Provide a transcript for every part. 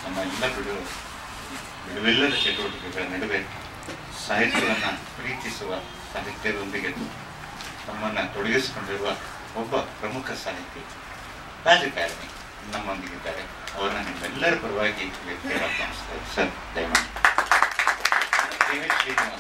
ನಮ್ಮ ಎಲ್ಲ ಬಿಡು ಬಿಡುವಿಲ್ಲದ ಚಟುವಟಿಕೆಗಳ ನಡುವೆ ಸಾಹಿತ್ಯವನ್ನು ಪ್ರೀತಿಸುವ ಸಾಹಿತ್ಯದೊಂದಿಗೆ ತಮ್ಮನ್ನು ತೊಡಗಿಸಿಕೊಂಡಿರುವ ಒಬ್ಬ ಪ್ರಮುಖ ಸಾಹಿತಿ ರಾಜಕಾರಣಿ ನಮ್ಮೊಂದಿಗಿದ್ದಾರೆ ಅವರನ್ನ ನಿಮ್ಮೆಲ್ಲರ ಪರವಾಗಿ ವ್ಯಕ್ತಿಯಾಗಿ ಕಾಣಿಸ್ತಾರೆ ಸರ್ ದಯಮಾಡಿ ಕೆ ಎಚ್ ಶ್ರೀನಿವಾಸ್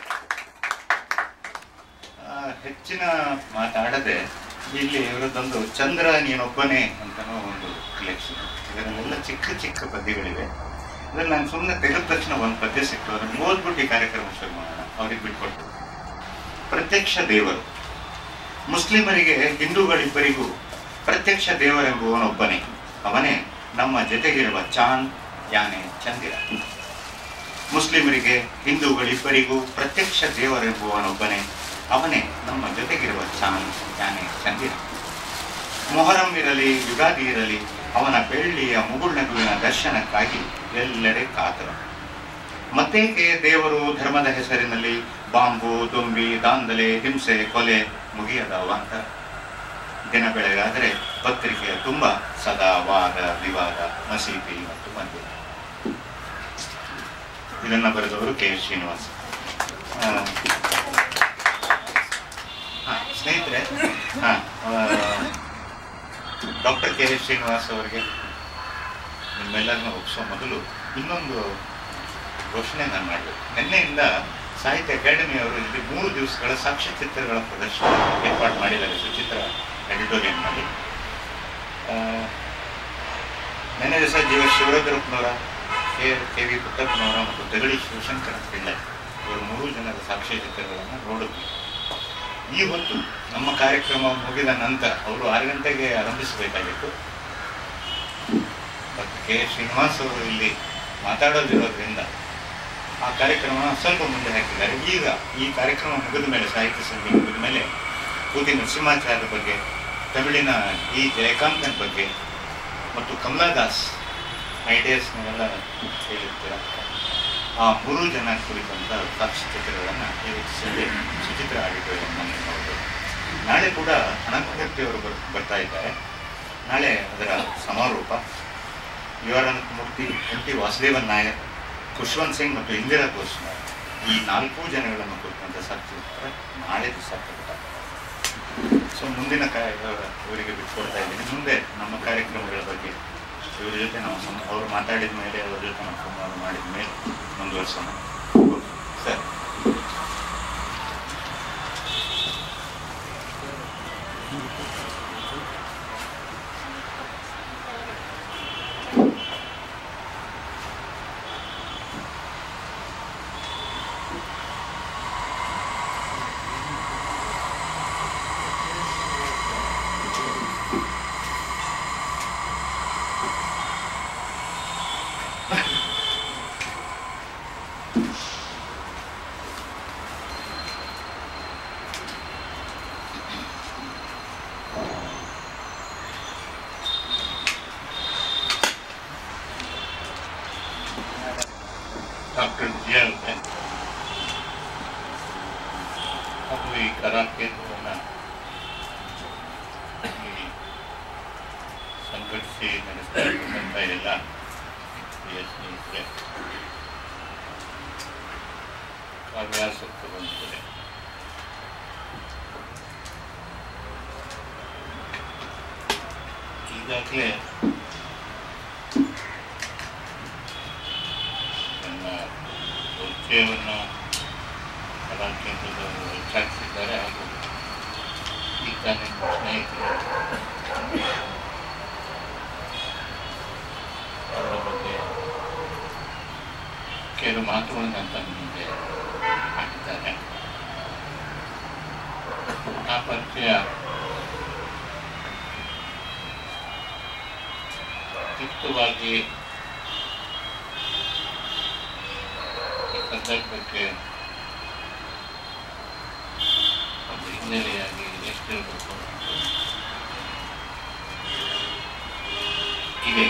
ಆ, ಹೆಚ್ಚಿನ ಮಾತಾಡದೆ ಇಲ್ಲಿ ಇವರದ್ದೊಂದು ಚಂದ್ರ ನೀನೊಬ್ಬನೇ ಅಂತನೋ ಒಂದು ಕಲೆಕ್ಷನ್ ಇದರಲ್ಲೆಲ್ಲ ಚಿಕ್ಕ ಚಿಕ್ಕ ಪದ್ಯಗಳಿವೆ ಇದ್ರಲ್ಲಿ ನಾನು ಸುಮ್ಮನೆ ತೆಗೆದ ತಕ್ಷಣ ಒಂದು ಪದ್ಯ ಸಿಕ್ತು ಅದನ್ನು ಓದ್ಬಿಟ್ಟು ಈ ಕಾರ್ಯಕ್ರಮ ಶುರು ಮಾಡೋಣ ಅವ್ರಿಗೆ ಬಿಟ್ಕೊಟ್ಟು ಪ್ರತ್ಯಕ್ಷ ದೇವರು ಮುಸ್ಲಿಮರಿಗೆ ಹಿಂದೂಗಳಿಬ್ಬರಿಗೂ ಪ್ರತ್ಯಕ್ಷ ದೇವರೆಂಬುವನೊಬ್ಬನೇ ಅವನೇ ನಮ್ಮ ಜೊತೆಗಿರುವ ಚಾಂದ್ ಯಾನೆ ಚಂದಿರ ಮುಸ್ಲಿಮರಿಗೆ ಹಿಂದೂಗಳಿಬ್ಬರಿಗೂ ಪ್ರತ್ಯಕ್ಷ ದೇವರೆಂಬುವನೊಬ್ಬನೇ ಅವನೇ ನಮ್ಮ ಜೊತೆಗಿರುವ ಚಾಂದ್ ಯಾನೆ ಚಂದಿರ ಮೊಹರಂ ಇರಲಿ ಯುಗಾದಿ ಇರಲಿ ಅವನ ಬೆಳ್ಳಿಯ ಮುಗುಳ್ನಗುವಿನ ದರ್ಶನಕ್ಕಾಗಿ ಎಲ್ಲೆಡೆ ಕಾತರ ಮತ್ತೇಕೆ ದೇವರು ಧರ್ಮದ ಹೆಸರಿನಲ್ಲಿ ಬಾಂಬು ದುಂಬಿ ದಾಂಧಲೆ ಹಿಂಸೆ ಕೊಲೆ ಮುಗಿಯದ ಅವಾಂತರ ದಿನ ಬೆಳಗಾದರೆ ಪತ್ರಿಕೆಯ ತುಂಬ ಸದಾ ವಾದ ವಿವಾದ ಮಸೀದಿ ಮತ್ತು ಮಂದಿರ ಇದನ್ನ ಬರೆದವರು ಕೆ ಎಸ್ ಶ್ರೀನಿವಾಸ್ ಆ, ಹಾ, ಸ್ನೇಹಿತರೆ ಹಾ ಡಾಕ್ಟರ್ ಕೆ ಎಸ್ ಶ್ರೀನಿವಾಸ್ ಅವರಿಗೆ ನಿಮ್ಮೆಲ್ಲರನ್ನು ಒಪ್ಪಿಸೋ ಮೊದಲು ಇನ್ನೊಂದು ಘೋಷಣೆ ನಾನು ಮಾಡಬೇಕು ನಿನ್ನೆಯಿಂದ ಸಾಹಿತ್ಯ ಅಕಾಡೆಮಿ ಅವರು ಇಲ್ಲಿ ಮೂರು ದಿವಸಗಳ ಸಾಕ್ಷ್ಯಚಿತ್ರಗಳ ಪ್ರದರ್ಶನ ಏರ್ಪಾಡು ಮಾಡಿದ್ದಾರೆ ಸುಚಿತ್ರ ಎಡಿಟೋರಿಯಂ ಮಾಡಿ ಆ, ನಿನ್ನೆ ದಿವಸ ಜೀವ ಶಿವರುದ್ರಪ್ಪನವರ ಕೆ ಕೆ ವಿ ಪುಟ್ಟಪ್ಪನವರ ಮತ್ತು ತೆಗಳಿ ಶಿವಶಂಕರ ಪಿಳ್ಳೆ ಇವರು ಮೂರು ಜನರ ಸಾಕ್ಷ್ಯಚಿತ್ರಗಳನ್ನು ನೋಡಿದ್ವಿ ಈ ಹೊತ್ತು ನಮ್ಮ ಕಾರ್ಯಕ್ರಮ ಮುಗಿದ ನಂತರ ಅವರು ಆರು ಗಂಟೆಗೆ ಆರಂಭಿಸಬೇಕಾಗಿತ್ತು ಮತ್ತು ಕೆ ಶ್ರೀನಿವಾಸ್ ಅವರು ಇಲ್ಲಿ ಮಾತಾಡೋದಿರೋದ್ರಿಂದ ಆ ಕಾರ್ಯಕ್ರಮ ಸ್ವಲ್ಪ ಮುಂದೆ ಹಾಕಿದ್ದಾರೆ ಈಗ ಈ ಕಾರ್ಯಕ್ರಮ ಮುಗಿದ ಮೇಲೆ ಸಾಹಿತ್ಯ ಸಂಧಿ ಮುಗಿದ ಮೇಲೆ ಕೂತಿ ನರಸಿಂಹಾಚಾರ್ಯರ ಬಗ್ಗೆ ತಮಿಳಿನ ಈ ಜಯಕಾಂತನ ಬಗ್ಗೆ ಮತ್ತು ಕಮಲಾದಾಸ್ ಐಡಿಯಾಸ್ನೆಲ್ಲ ಹೇಳಿರ್ತೀರ ಆ ಮೂರು ಜನ ಕುರಿತಂತ ಸಾಕ್ಷ್ಯಚಿತ್ರಗಳನ್ನು ಇವತ್ತು ಸಂಜೆ ಸುಚಿತ್ರ ಆಡಿಟೋರಿಯಂ ನೋಡಬಹುದು ನಾಳೆ ಕೂಡ ಅನಂತಮೂರ್ತಿ ಅವರು ಬರ್ ಬರ್ತಾ ಇದ್ದಾರೆ ನಾಳೆ ಅದರ ಸಮಾರೋಪ U R Ananthamurthy M T Vasudevan Nair Khushwant Singh ಮತ್ತು ಇಂದಿರಾ ಘೋಷ್ ಈ ನಾಲ್ಕು ಜನಗಳನ್ನು ಕುರಿತಂತ ಸಾಕ್ಷ್ಯಚಿತ್ರ ನಾಳೆ ದಿವಸ ಪ್ರಕಟ ಸೊ ಮುಂದಿನ ಕಾರ್ಯ ಇವರಿಗೆ ಬಿಟ್ಕೊಡ್ತಾ ಇದ್ದೀನಿ ಮುಂದೆ ನಮ್ಮ ಕಾರ್ಯಕ್ರಮಗಳ ಬಗ್ಗೆ ಇವ್ರ ಜೊತೆ ನಾವು ಸಂ ಅವರು ಮಾತಾಡಿದ ಮೇಲೆ ಅವ್ರ ಜೊತೆ ನಾವು ಸಂವಾದ ಮಾಡಿದ ಮೇಲೆ ಮುಂದುವರ್ಸೋಣ ಸರ್ ಡಾಕ್ಟರ್ ಜಿಯಲ್ ಹಾಗೂ ಈ ಕಲಾ ಕೇಂದ್ರವನ್ನು ಈ ಸಂಘಟಿಸಿ ನಡೆಸ್ತಾ ಇರ್ತಕ್ಕಂಥ ಎಲ್ಲ ಪ್ರಿಯ ಸ್ನೇಹಿತರೆ ಹವ್ಯಾಸಕ್ಕೆ ಬಂದಿದೆ ಈಗಾಗಲೇ ನನ್ನ ಪರಿಚಯವನ್ನು ಕಲಾ ಕೇಂದ್ರದವರು ವಿಚಾರಿಸಿದ್ದಾರೆ ಹಾಗೂ ಈ ತಾನೇ ಸ್ನೇಹಿತರು ಅವರ ಬಗ್ಗೆ ಕೆಲವು ಮಾತುಗಳನ್ನು ತಮ್ಮ ಮುಂದೆ ಹಾಕಿದ್ದಾರೆ ಆ ಪರಿಚಯ ಕ್ಲಿಪ್ತವಾಗಿ ಈ ಸಂದರ್ಭಕ್ಕೆ ಒಂದು ಹಿನ್ನೆಲೆಯಾಗಿ ಎಷ್ಟಿರಬೇಕು ಇದೆ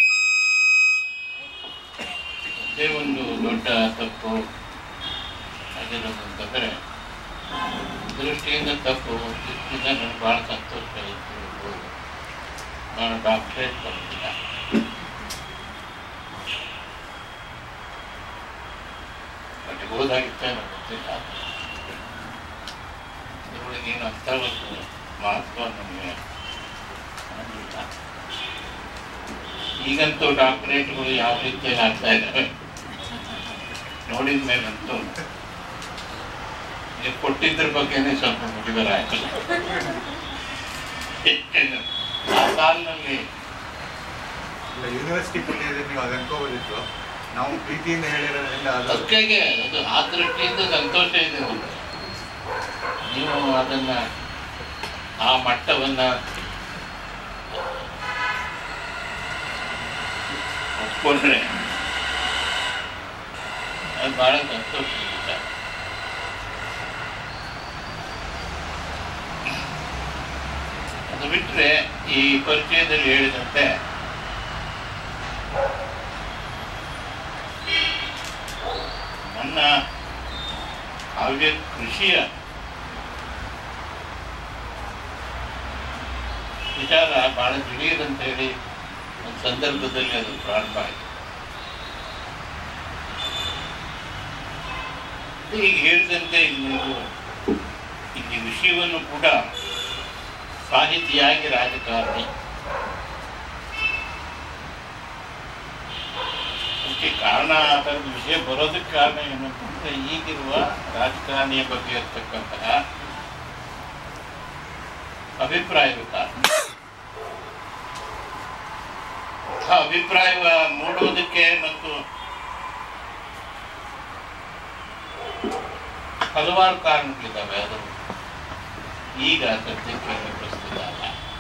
ಅದೇ ಒಂದು ದೊಡ್ಡ ತಪ್ಪು ಆಗಿರೋದು ಅಂತಂದರೆ ದೃಷ್ಟಿಯಿಂದ ತಪ್ಪು ಇದರಿಂದ ನನಗೆ ಭಾಳ ಸಂತೋಷ ಇತ್ತು ನಾನು ಡಾಕ್ಟ್ರೇಟ್ ಬರ್ತಿಲ್ಲ ಹೋದಾಗಿತ್ತೇನೋ ಗೊತ್ತಿಲ್ಲ ಇದ್ರೊಳಗೆ ಏನು ಅಂತ ಒಂದು ಮಹತ್ವ ನಮಗೆ ಕಾಣಲಿಲ್ಲ ಈಗಂತೂ ಡಾಕ್ಟರೇಟ್ಗಳು ಯಾವ ರೀತಿಯಲ್ಲಿ ಆಗ್ತಾ ಇದ್ದಾವೆ ನೋಡಿದ ಮೇಲಂತೂ ನೀವು ಕೊಟ್ಟಿದ್ರ ಬಗ್ಗೆನೇ ಸ್ವಲ್ಪ ಮುಗಿದರ ಆಯ್ತು ಆ ಸಾಲಿನಲ್ಲಿ ಯೂನಿವರ್ಸಿಟಿ ಪುಣ್ಯದಲ್ಲಿ ನೀವು ಅದು ಅನ್ಕೋಬೋದಿತ್ತು ನಾವು ಪ್ರೀತಿಯಿಂದ ಹೇಳಿರೋದ್ರಿಂದ ಅದು ಅದಕ್ಕಾಗೆ ಅದು ಆ ದೃಷ್ಟಿಯಿಂದ ಸಂತೋಷ ಇದೆ ನಮ್ಗೆ. ನೀವು ಅದನ್ನ ಆ ಮಟ್ಟವನ್ನ ಒಪ್ಕೊಂಡ್ರೆ ಅದು ಬಹಳ ಸಂತೋಷ ವಿಚಾರ. ಅದು ಬಿಟ್ರೆ ಈ ಪರಿಚಯದಲ್ಲಿ ಹೇಳಿದಂತೆ ನನ್ನ ಕಾವ್ಯ ಕೃಷಿಯ ವಿಚಾರ ಬಹಳ ತಿಳಿಯದಂತ ಹೇಳಿ ಒಂದು ಸಂದರ್ಭದಲ್ಲಿ ಅದು ಪ್ರಾರಂಭ ಆಯಿತು ಈಗ ಹೇಳಿದಂತೆ ಇನ್ನೊಂದು ಇಲ್ಲಿ ವಿಷಯವನ್ನು ಕೂಡ ಸಾಹಿತಿಯಾಗಿ ರಾಜಕಾರಣಿ ಅದಕ್ಕೆ ಕಾರಣ ಆ ಥರದ ವಿಷಯ ಬರೋದಕ್ಕೆ ಕಾರಣ ಏನು ಅಂತಂದ್ರೆ ಈಗಿರುವ ರಾಜಕಾರಣಿಯ ಬಗ್ಗೆ ಇರ್ತಕ್ಕಂತಹ ಅಭಿಪ್ರಾಯವೇ ಕಾರಣ ಆ ಅಭಿಪ್ರಾಯ ಮೂಡುವುದಕ್ಕೆ ಮತ್ತು ಹಲವಾರು ಕಾರಣಗಳಿದ್ದಾವೆ ಅದು ಈಗ ಸದ್ಯಕ್ಕೆ ಪ್ರಸ್ತುತ ಅಲ್ಲ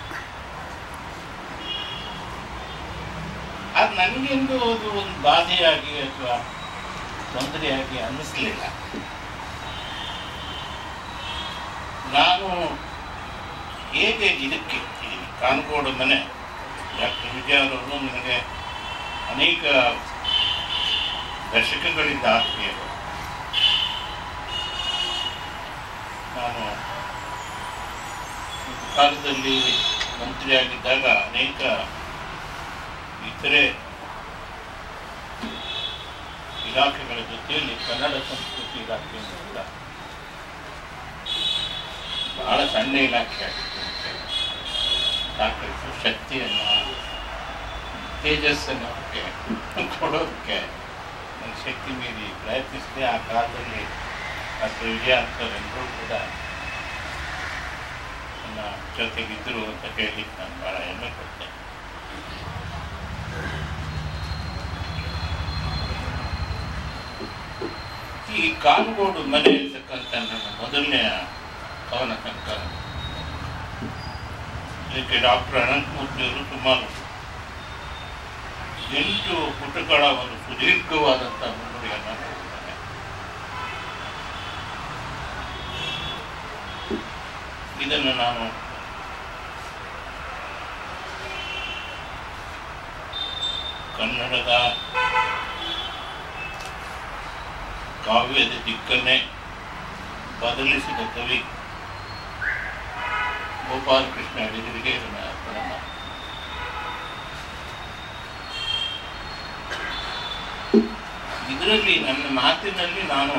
ಅದು ನನಗೆಂದು ಅದು ಒಂದು ಬಾಧೆಯಾಗಿ ಅಥವಾ ತೊಂದರೆಯಾಗಿ ಅನ್ನಿಸ್ಲಿಲ್ಲ ನಾನು ಹೇಗೆ ಇದಕ್ಕೆ ಈ ಕಾನ್ಕೋಡು ಮನೆ ಡಾಕ್ಟರ್ ವಿಜಯ ಅವರನ್ನು ನನಗೆ ಅನೇಕ ದಶಕಗಳಿಂದ ಆತ್ಮೀಯರು ನಾನು ಒಂದು ಕಾಲದಲ್ಲಿ ಮಂತ್ರಿಯಾಗಿದ್ದಾಗ ಅನೇಕ ಇತರೆ ಇಲಾಖೆಗಳ ಜೊತೆಯಲ್ಲಿ ಕನ್ನಡ ಸಂಸ್ಕೃತಿ ಇಲಾಖೆಯನ್ನು ಕೂಡ ಬಹಳ ಸಣ್ಣ ಇಲಾಖೆ ಆಗಿತ್ತು ಸಾಕಷ್ಟು ಶಕ್ತಿಯನ್ನು ತೇಜಸ್ಸನ್ನು ಅವಕ್ಕೆ ಕೊಡೋದಕ್ಕೆ ನನ್ನ ಶಕ್ತಿ ಮೀರಿ ಪ್ರಯತ್ನಿಸಿದೆ ಆ ಕಾಲದಲ್ಲಿ ಡಾಕ್ಟರ್ ವಿಜಯ ಅಂತವರೆಲ್ಲರೂ ಕೂಡ ನನ್ನ ಜೊತೆಗಿದ್ದರು ಅಂತ ಹೇಳಲಿಕ್ಕೆ ನಾನು ಭಾಳ ಹೆಮ್ಮೆ ಪಡ್ತೇನೆ ಈ ಕಾನುಗೋಡು ಮನೆ ಇರ್ತಕ್ಕಂಥ ನನ್ನ ಮೊದಲನೆಯ ಕವನ ಸಂಕಲನ ಇದಕ್ಕೆ ಡಾಕ್ಟರ್ ಅನಂತಮೂರ್ತಿಯವರು ಸುಮಾರು ಎಂಟು ಪುಟಗಳ ಒಂದು ಸುದೀರ್ಘವಾದಂಥ ಮುನ್ನುಡಿಯನ್ನು ಕೊಟ್ಟಿದ್ದಾರೆ ಇದನ್ನು ನಾನು ಕನ್ನಡದ ಕಾವ್ಯದ ದಿಕ್ಕನ್ನೇ ಬದಲಿಸಿದ ಕವಿ ಗೋಪಾಲಕೃಷ್ಣ ಅಡಿಗರಿಗೆ ಇದನ್ನು ಅರ್ಪಣೆ ಮಾಡ್ತೀನಿ. ಇದರಲ್ಲಿ ನನ್ನ ಮಾತಿನಲ್ಲಿ ನಾನು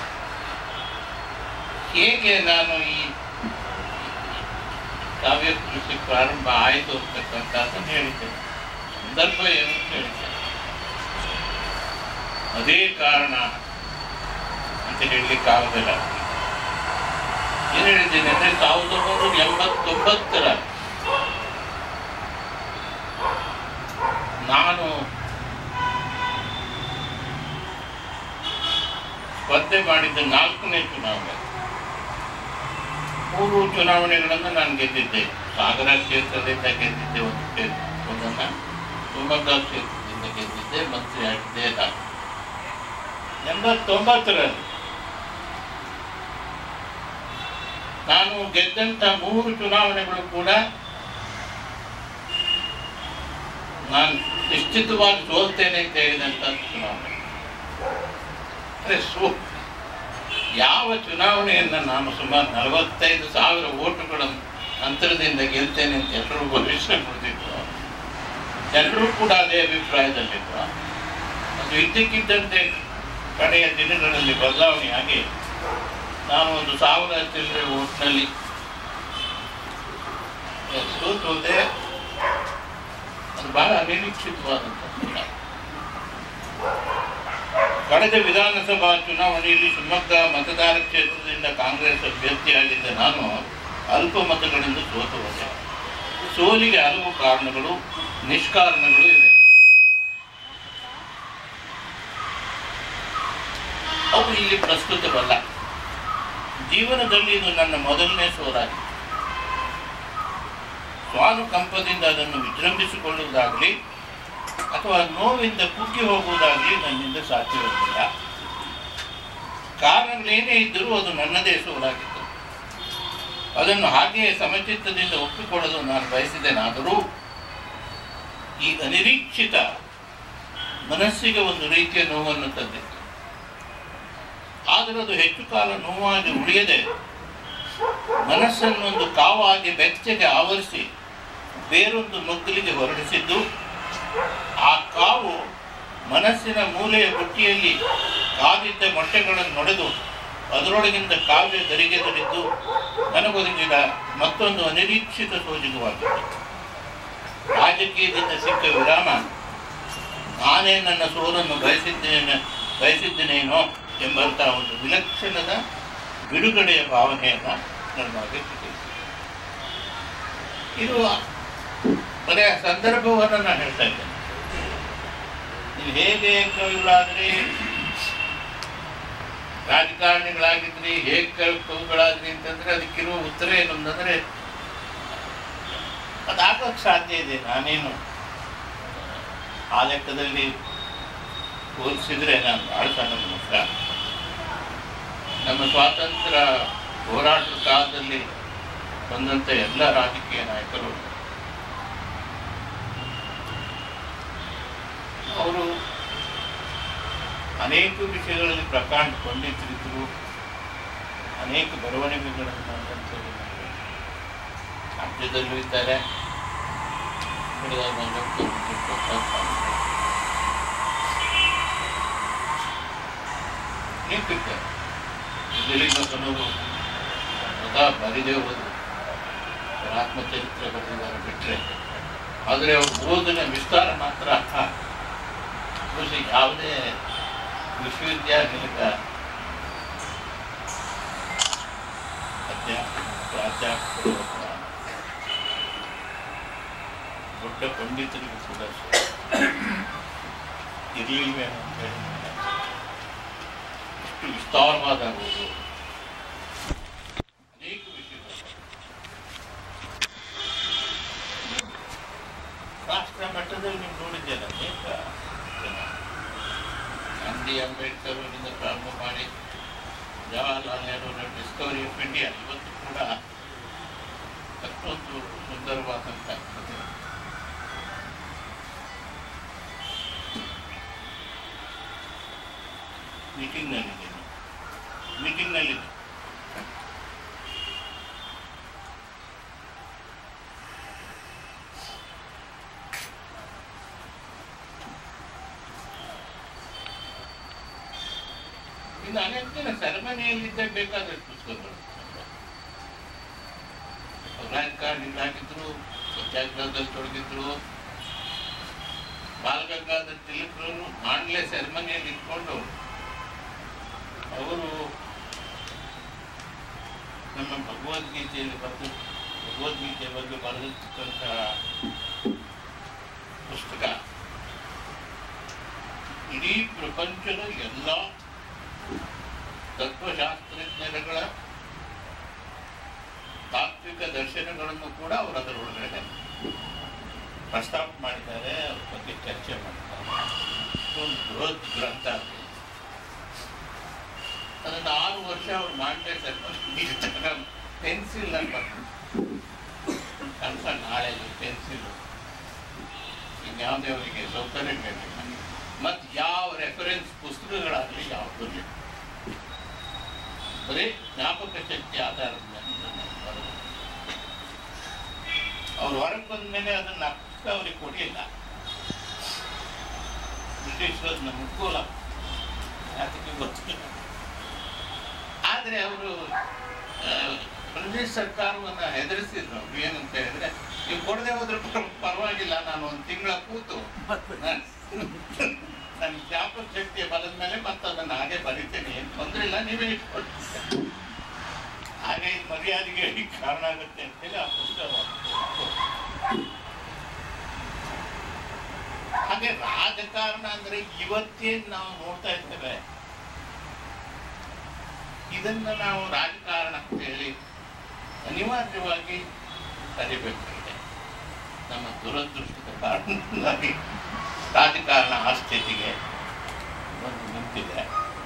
ಹೇಗೆ ನಾನು ಈ ಕಾವ್ಯ ಕೃಷಿ ಪ್ರಾರಂಭ ಆಯಿತು ಅಂತಕ್ಕಂಥದ್ದನ್ನು ಹೇಳಿದ್ದೇನೆ ಸಂದರ್ಭ ಏನು ಅಂತ ಹೇಳಿದ್ದೇನೆ ಅದೇ ಕಾರಣ ಅಂತ ಹೇಳಲಿಕ್ಕೆ ಆಗುದಿಲ್ಲ ಏನು ಹೇಳಿದ್ದೇನೆ ಅಂದ್ರೆ ಸಾವಿರದ ಒಂಬೈನೂರ ಎಂಬತ್ತೊಂಬತ್ತರ ನಾನು ಸ್ಪರ್ಧೆ ಮಾಡಿದ್ದ ನಾಲ್ಕನೇ ಚುನಾವಣೆ ಮೂರು ಚುನಾವಣೆಗಳನ್ನು ನಾನು ಗೆದ್ದಿದ್ದೆ ಸಾಗರ ಕ್ಷೇತ್ರದಿಂದ ಗೆದ್ದಿದ್ದೆ ಒಂದು ಕ್ಷೇತ್ರ ಒಂದನ್ನ ಶಿವಮೊಗ್ಗ ಕ್ಷೇತ್ರದಿಂದ ಗೆದ್ದಿದ್ದೆ ಮಂತ್ರಿ ಆಗಿದ್ದೆ ನಾನು ಎಂಬತ್ತೊಂಬತ್ತರಲ್ಲಿ ನಾನು ಗೆದ್ದಂತ ಮೂರು ಚುನಾವಣೆಗಳು ಕೂಡ ನಾನು ನಿಶ್ಚಿತವಾಗಿ ಸೋಲ್ತೇನೆ ಅಂತ ಹೇಳಿದಂತ ಚುನಾವಣೆ ಅಂದ್ರೆ ಸೋ ಯಾವ ಚುನಾವಣೆಯನ್ನ ನಾನು ಸುಮಾರು ನಲವತ್ತೈದು ಸಾವಿರ ಓಟುಗಳ ಅಂತರದಿಂದ ಗೆಲ್ತೇನೆ ಅಂತ ಎಲ್ಲರೂ ಭವಿಷ್ಯ ಕೊಡ್ತಿದ್ರು ಎಲ್ಲರೂ ಕೂಡ ಅದೇ ಅಭಿಪ್ರಾಯದಲ್ಲಿದ್ರು ಅದು ಇದ್ದಕ್ಕಿದ್ದಂತೆ ಕಡೆಯ ದಿನಗಳಲ್ಲಿ ಬದಲಾವಣೆಯಾಗಿ ನಾನು ಒಂದು ಸಾವಿರ ಚಿಲ್ಲರೆ ಓಟ್ನಲ್ಲಿ ಸೋತು ಹೋದೆ ಅದು ಬಹಳ ಅನಿರೀಕ್ಷಿತವಾದಂಥ ಫಲಿತಾಂಶ. ಕಳೆದ ವಿಧಾನಸಭಾ ಚುನಾವಣೆಯಲ್ಲಿ ಶಿವಮೊಗ್ಗ ಮತದಾರ ಕ್ಷೇತ್ರದಿಂದ ಕಾಂಗ್ರೆಸ್ ಅಭ್ಯರ್ಥಿಯಾಗಿದ್ದ ನಾನು ಅಲ್ಪ ಮತಗಳಿಂದ ಸೋತು ಹೋದೆ ಸೋಲಿಗೆ ಹಲವು ಕಾರಣಗಳು ನಿಷ್ಕಾರಣಗಳು ಇವೆ ಅವು ಇಲ್ಲಿ ಪ್ರಸ್ತುತವಲ್ಲ ಜೀವನದಲ್ಲಿ ಇದು ನನ್ನ ಮೊದಲನೇ ಸೋಲಾಗಿದೆ ಸ್ವಾನುಕಂಪದಿಂದ ಅದನ್ನು ವಿಜೃಂಭಿಸಿಕೊಳ್ಳುವುದಾಗಲಿ ಅಥವಾ ನೋವಿಂದ ಕುಗ್ಗಿ ಹೋಗುವುದಾಗಲಿ ನನ್ನಿಂದ ಸಾಧ್ಯವಿರಲಿಲ್ಲ ಕಾರಣಗಳೇನೇ ಇದ್ದರೂ ಅದು ನನ್ನದೇ ಸೋಲಾಗಿತ್ತು ಅದನ್ನು ಹಾಗೆಯೇ ಸಮಚಿತ್ತದಿಂದ ಒಪ್ಪಿಕೊಳ್ಳಲು ನಾನು ಬಯಸಿದೆನಾದರೂ ಈ ಅನಿರೀಕ್ಷಿತ ಮನಸ್ಸಿಗೆ ಒಂದು ರೀತಿಯ ನೋವನ್ನು ತಂದಿತ್ತು ಆದರೆ ಅದು ಹೆಚ್ಚು ಕಾಲ ನೋವಾಗಿ ಉಳಿಯದೆ ಮನಸ್ಸನ್ನೊಂದು ಕಾವಾಗಿ ಬೆಚ್ಚಗೆ ಆವರಿಸಿ ಬೇರೊಂದು ಮಗ್ಗಲಿಗೆ ಹೊರಡಿಸಿದ್ದು ಆ ಕಾವು ಮನಸ್ಸಿನ ಮೂಲೆಯ ಬುಟ್ಟಿಯಲ್ಲಿ ಕಾದಿದ್ದ ಮೊಟ್ಟೆಗಳನ್ನು ನೊಡೆದು ಅದರೊಳಗಿಂದ ಕಾವ್ಯ ದರಿಗೆದರಿದ್ದು ನನಗೊದಗಿದ ಮತ್ತೊಂದು ಅನಿರೀಕ್ಷಿತ ಸೋಜಿಗವಾಗಿತ್ತು ರಾಜಕೀಯದಿಂದ ಸಿಕ್ಕ ವಿರಾಮ ನಾನೇ ನನ್ನ ಸೋಲನ್ನು ಬಯಸಿದ್ದೇನೆ ಬಯಸಿದ್ದೇನೇನೋ ಎಂಬಂತಹ ಒಂದು ವಿಲಕ್ಷಣದ ಬಿಡುಗಡೆಯ ಭಾವನೆಯನ್ನು ನನ್ನೊಳಗೆ ಸಿಕ್ಕಿದೆ ಇದು ಬರೆಯ ಸಂದರ್ಭವನ್ನು ನಾನು ಹೇಳ್ತಾ ಇದ್ದೇನೆ ನೀವು ಹೇಗೆ ಕವಿಗಳಾದ್ರಿ ರಾಜಕಾರಣಿಗಳಾಗಿದ್ರಿ ಹೇಗೆ ಕವಿ- ಕವಿಗಳಾದ್ರಿ ಅಂತಂದ್ರೆ ಅದಕ್ಕಿರುವ ಉತ್ತರ ಏನು ಅಂತಂದ್ರೆ ಅದಾಗಕ್ಕೆ ಸಾಧ್ಯ ಇದೆ ನಾನೇನು ಆ ಲೆಕ್ಕದಲ್ಲಿ ಹೋಲಿಸಿದ್ರೆ ನಾನು ಬಹಳ ಸಣ್ಣ ಮನುಷ್ಯ ನಮ್ಮ ಸ್ವಾತಂತ್ರ್ಯ ಹೋರಾಟದ ಕಾಲದಲ್ಲಿ ಬಂದಂಥ ಎಲ್ಲ ರಾಜಕೀಯ ನಾಯಕರು ಅವರು ಅನೇಕ ವಿಷಯಗಳಲ್ಲಿ ಪ್ರಕಾಂಡ ಪಂಡಿತರಿದ್ದರು ಅನೇಕ ಬರವಣಿಗೆಗಳನ್ನು ಮಾಡಿದಂಥವ್ರು ಇದ್ದಾರೆ. ರಾಜ್ಯದಲ್ಲೂ ಇದ್ದಾರೆ ಬೆಳಗಾವಿ ಬಂದಂಥ ಪ್ರಸಾದ್ ಕಾಮತ್. ಅನೇಕರಿದ್ದಾರೆ ದಿಲೀಪನವರು ಸದಾ ಬರಿದೇ ಹೋದರು ಅವರ ಆತ್ಮಚರಿತ್ರೆ ಬರೆದಿದ್ದಾರೆ ಬಿಟ್ಟರೆ ಆದರೆ ಅವ್ರ ಓದಿನ ವಿಸ್ತಾರ ಮಾತ್ರ ಬಹುಶಃ ಯಾವುದೇ ವಿಶ್ವವಿದ್ಯಾನಿಲಯದ ಅಧ್ಯಾಪಕ ಪ್ರಾಧ್ಯಾಪಕರು ಅಥವಾ ದೊಡ್ಡ ಪಂಡಿತರಿಗೂ ಕೂಡ ಇರಲಿಲ್ವೇನೋ ಅಂತ ಹೇಳಿ ಇಷ್ಟು ವಿಸ್ತಾರವಾದ ಓದು ಅನೇಕ ವಿಷಯಗಳು ರಾಷ್ಟ್ರ ಮಟ್ಟದಲ್ಲಿ ನೀವು ನೋಡಿದ್ದೇನೆ ಅನೇಕ ಜನ ಗಾಂಧಿ ಅಂಬೇಡ್ಕರ್ ಅವರಿಂದ ಪ್ರಾರಂಭ ಮಾಡಿ Jawaharlal Nehru discovery of India ಇವತ್ತು ಕೂಡ ಅಷ್ಟೊಂದು ಸುಂದರವಾದಂಥ ಕಥೆ ಮೀಟಿಂಗ್ನಲ್ಲಿದೆ ಮೀಟಿಂಗ್ನಲ್ಲಿದೆ ಇನ್ನು ಅನೇಕ ಜನ ಸೆರೆಮನಿಯಲ್ಲಿದ್ದೇ ಬೇಕಾದಷ್ಟು ಪುಸ್ತಕಗಳು ರಾಜಕಾರಣಿಗಳಾಗಿದ್ರು ಸತ್ಯಾಗ್ರಹದಲ್ಲಿ ತೊಡಗಿದ್ರು ಬಾಲಗಂಗಾಧರ ತಿಲಕರವರು ಮಾಡ್ಲೆ ಸೆರೆಮನಿಯಲ್ಲಿ ಇಟ್ಕೊಂಡು ಅವರು ನಮ್ಮ ಭಗವದ್ಗೀತೆಯಲ್ಲಿ ಬರೆದು ಭಗವದ್ಗೀತೆ ಬಗ್ಗೆ ಬರೆದಿರ್ತಕ್ಕಂಥ ಪುಸ್ತಕ ಇಡೀ ಪ್ರಪಂಚದ ಎಲ್ಲ ತತ್ವಶಾಸ್ತ್ರಜ್ಞರುಗಳ ತಾತ್ವಿಕ ದರ್ಶನಗಳನ್ನು ಕೂಡ ಅವರು ಅದರ ಒಳಗಡೆ ಪ್ರಸ್ತಾಪ ಮಾಡಿದ್ದಾರೆ ಅವ್ರ ಬಗ್ಗೆ ಚರ್ಚೆ ಮಾಡಿದ್ದಾರೆ ಒಂದು ಬೃಹತ್ ಗ್ರಂಥ ಅದು. ಅದನ್ನು ಆರು ವರ್ಷ ಅವ್ರು ಮಾಡ್ತಾ ಇದ್ದಾರೆ ಪೆನ್ಸಿಲ್ ಕೆಲಸ ನಾಳೆ ಪೆನ್ಸಿಲ್ ಇನ್ಯಾವುದೇ ಅವರಿಗೆ ಸೌಕರ್ಯ ಬೇಕಾಗಿಲ್ಲ ಮತ್ತು ಯಾವ ರೆಫರೆನ್ಸ್ ಪುಸ್ತಕಗಳಾಗಲಿ ಯಾವುದೂ ಇಲ್ಲ ಬರೀ ಜ್ಞಾಪಕ ಶಕ್ತಿ ಆಧಾರದ ಮೇಲೆ ಇದನ್ನ ಬರೆದು. ಅವ್ರು ಹೊರಗೆ ಬಂದ ಮೇಲೆ ಅದನ್ನ ಪುಸ್ತಕ ಅವ್ರಿಗೆ ಕೊಡಲಿಲ್ಲ ಬ್ರಿಟಿಷರು ಅದನ್ನ ಮುಟ್ಕೋಲ ಅದಕ್ಕೆ ಗೊತ್ತಿಲ್ಲ ಆದರೆ ಅವರು ಬ್ರಿಟಿಷ್ ಸರ್ಕಾರವನ್ನು ಹೆದರಿಸಿದ್ರು ಅವ್ರು ಏನಂತ ಹೇಳಿದ್ರೆ ನೀವು ಕೊಡದೆ ಹೋದ್ರೆ ಪರ- ಪರವಾಗಿಲ್ಲ ನಾನು ಒಂದು ತಿಂಗಳ ಕೂತು ನನ್ನ ಜ್ಞಾಪಕ ಶಕ್ತಿಯ ಬಲದ ಮೇಲೆ ಮತ್ತೆ ಅದನ್ನು ಹಾಗೆ ಬರಿತೇನೆ ಏನು ತೊಂದರೆ ಇಲ್ಲ ನೀವೇ ಇಟ್ಕೊಳ್ಳಿ ಹಾಗೆ ಇದು ಮರ್ಯಾದೆಗೆ ಕಾರಣ ಆಗುತ್ತೆ ಅಂತೇಳಿ ಆ ಪುಸ್ತಕ ಹಾಗೆ ರಾಜಕಾರಣ ಅಂದ್ರೆ ಇವತ್ತೇನ್ ನಾವು ನೋಡ್ತಾ ಇರ್ತೇವೆ ಇದನ್ನ ನಾವು ರಾಜಕಾರಣ ಅಂತ ಹೇಳಿ ಅನಿವಾರ್ಯವಾಗಿ ಕರಿಬೇಕಾಗಿದೆ ನಮ್ಮ ದುರದೃಷ್ಟದ ಕಾರಣದಿಂದಾಗಿ ರಾಜಕಾರಣ ಆ ಸ್ಥಿತಿಗೆ ಬಂದು ನಿಂತಿದೆ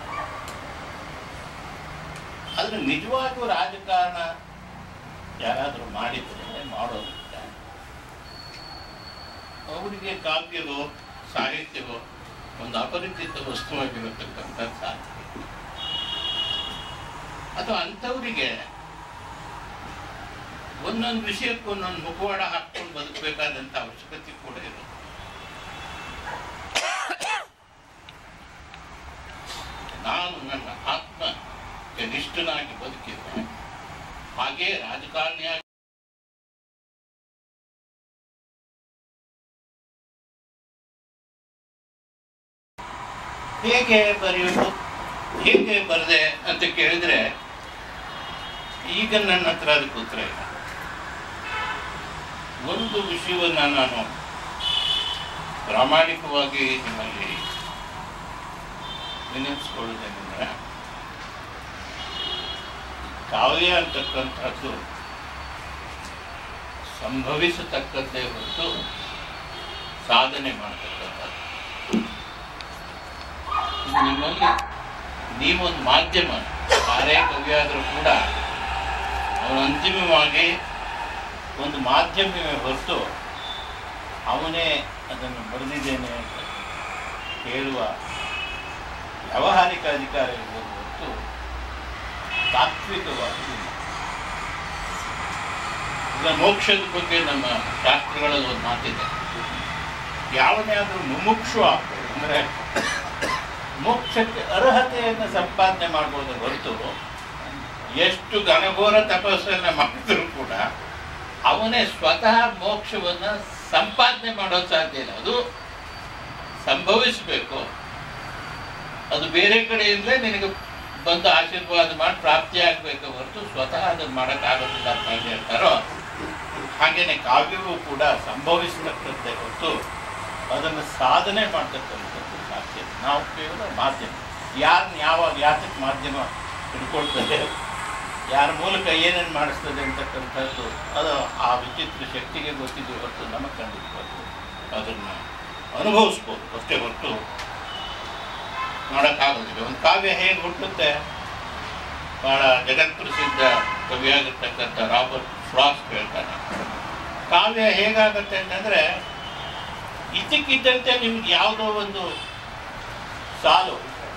ಆದ್ರೆ ನಿಜವಾಗೂ ರಾಜಕಾರಣ ಯಾರಾದರೂ ಮಾಡಿದ್ರೆ ಮಾಡೋದಿಲ್ಲ ಅವರಿಗೆ ಕಾವ್ಯವೋ ಸಾಹಿತ್ಯವೋ ಒಂದು ಅಪರಿಚಿತ ವಸ್ತುವಾಗಿರತಕ್ಕಂಥ ಸಾಧ್ಯ ಅಥವಾ ಅಂಥವರಿಗೆ ಒಂದೊಂದು ವಿಷಯಕ್ಕೂ ಒಂದೊಂದು ಮುಖವಾಡ ಹಾಕ್ಕೊಂಡು ಬದುಕಬೇಕಾದಂಥ ಅವಶ್ಯಕತೆ ಕೂಡ ಇರುತ್ತೆ ನಾನು ನನ್ನ ಆತ್ಮಕ್ಕೆ ನಿಷ್ಠನಾಗಿ ಬದುಕಿದ್ದೆ ಹಾಗೇ ರಾಜಕಾರಣಿಯಾಗಿ ಹೇಗೆ ಬರೆಯೋದು ಹೇಗೆ ಬರದೆ ಅಂತ ಕೇಳಿದ್ರೆ ಈಗ ನನ್ನ ಹತ್ರ ಅದಕ್ಕೆ ಉತ್ತರ ಇಲ್ಲ ಒಂದು ವಿಷಯವನ್ನ ನಾನು ಪ್ರಾಮಾಣಿಕವಾಗಿ ನಿಮ್ಮಲ್ಲಿ ವಿನಿಯೋಗಿಸ್ಕೊಳ್ಳೋದೇನೆಂದ್ರೆ ಕಾವ್ಯ ಅಂತಕ್ಕಂಥದ್ದು ಸಂಭವಿಸತಕ್ಕದ್ದೇ ಹೊರತು ಸಾಧನೆ ಮಾಡತಕ್ಕಂಥದ್ದು ಇದು ನಿಮ್ಮಲ್ಲಿ ನೀವೊಂದು ಮಾಧ್ಯಮ ಯಾರೇ ಕವಿ ಆದರೂ ಕೂಡ ಅವನು ಅಂತಿಮವಾಗಿ ಒಂದು ಮಾಧ್ಯಮವೇ ಹೊರತು ಅವನೇ ಅದನ್ನು ಬರೆದಿದ್ದೇನೆ ಅಂತ ಹೇಳುವ ವ್ಯಾವಹಾರಿಕ ಅಧಿಕಾರ ಇರ್ಬೋದು ಹೊರತು ತಾತ್ವಿಕವಾಗಿ ಇಲ್ಲ. ಈಗ ಮೋಕ್ಷದ ಬಗ್ಗೆ ನಮ್ಮ ಶಾಸ್ತ್ರಗಳಲ್ಲಿ ಒಂದು ಮಾತಿದೆ ಯಾವನೇ ಆದರೂ ಮುಮುಕ್ಷು ಆಗ್ಬೋದು ಅಂದರೆ ಮೋಕ್ಷಕ್ಕೆ ಅರ್ಹತೆಯನ್ನು ಸಂಪಾದನೆ ಮಾಡ್ಬೋದು ಹೊರತು ಎಷ್ಟು ಘನಘೋರ ತಪಸ್ಸನ್ನ ಮಾಡಿದ್ರು ಕೂಡ ಅವನೇ ಸ್ವತಃ ಮೋಕ್ಷವನ್ನ ಸಂಪಾದನೆ ಮಾಡೋದು ಸಾಧ್ಯ ಇಲ್ಲ ಅದು ಸಂಭವಿಸಬೇಕು ಅದು ಬೇರೆ ಕಡೆಯಿಂದಲೇ ನಿನಗೆ ಬಂದು ಆಶೀರ್ವಾದ ಮಾಡಿ ಪ್ರಾಪ್ತಿ ಆಗ್ಬೇಕು ಹೊರತು ಸ್ವತಃ ಅದನ್ನು ಮಾಡೋಕ್ಕಾಗೋದಿಲ್ಲ ಅಂತ ಹೇಗೆ ಹೇಳ್ತಾರೋ ಹಾಗೇನೆ ಕಾವ್ಯವೂ ಕೂಡ ಸಂಭವಿಸತಕ್ಕಂತೆ ಹೊರತು ಅದನ್ನು ಸಾಧನೆ ಮಾಡ್ತಕ್ಕಂಥದ್ದು ಸಾಧ್ಯ ಇಲ್ಲ. ನಾವು ಕೇವಲ ಮಾಧ್ಯಮ ಯಾರನ್ನ ಯಾವಾಗ ಯಾತಕ್ಕೆ ಮಾಧ್ಯಮ ಹಿಡ್ಕೊಳ್ತದೆ ಯಾರ ಮೂಲಕ ಏನೇನು ಮಾಡಿಸ್ತದೆ ಅಂತಕ್ಕಂಥದ್ದು ಅದು ಆ ವಿಚಿತ್ರ ಶಕ್ತಿಗೆ ಗೊತ್ತಿದೆ ಹೊರತು ನಮಗೆ ಖಂಡಿತವಾಗ್ಲು ಅದನ್ನು ಅನುಭವಿಸ್ಬೋದು ಅಷ್ಟೇ ಹೊರತು ಮಾಡೋಕ್ಕಾಗೋದಿಲ್ಲ ಒಂದು ಕಾವ್ಯ ಹೇಗೆ ಹುಟ್ಟುತ್ತೆ ಬಹಳ ಜಗತ್ಪ್ರಸಿದ್ಧ ಕವಿಯಾಗಿರ್ತಕ್ಕಂಥ ರಾಬರ್ಟ್ ಫ್ರಾಸ್ ಹೇಳ್ತಾನೆ ಕಾವ್ಯ ಹೇಗಾಗುತ್ತೆ ಅಂತಂದ್ರೆ ಇದ್ದಕ್ಕಿದ್ದಂತೆ ನಿಮ್ಗೆ ಯಾವುದೋ ಒಂದು ಸಾಲು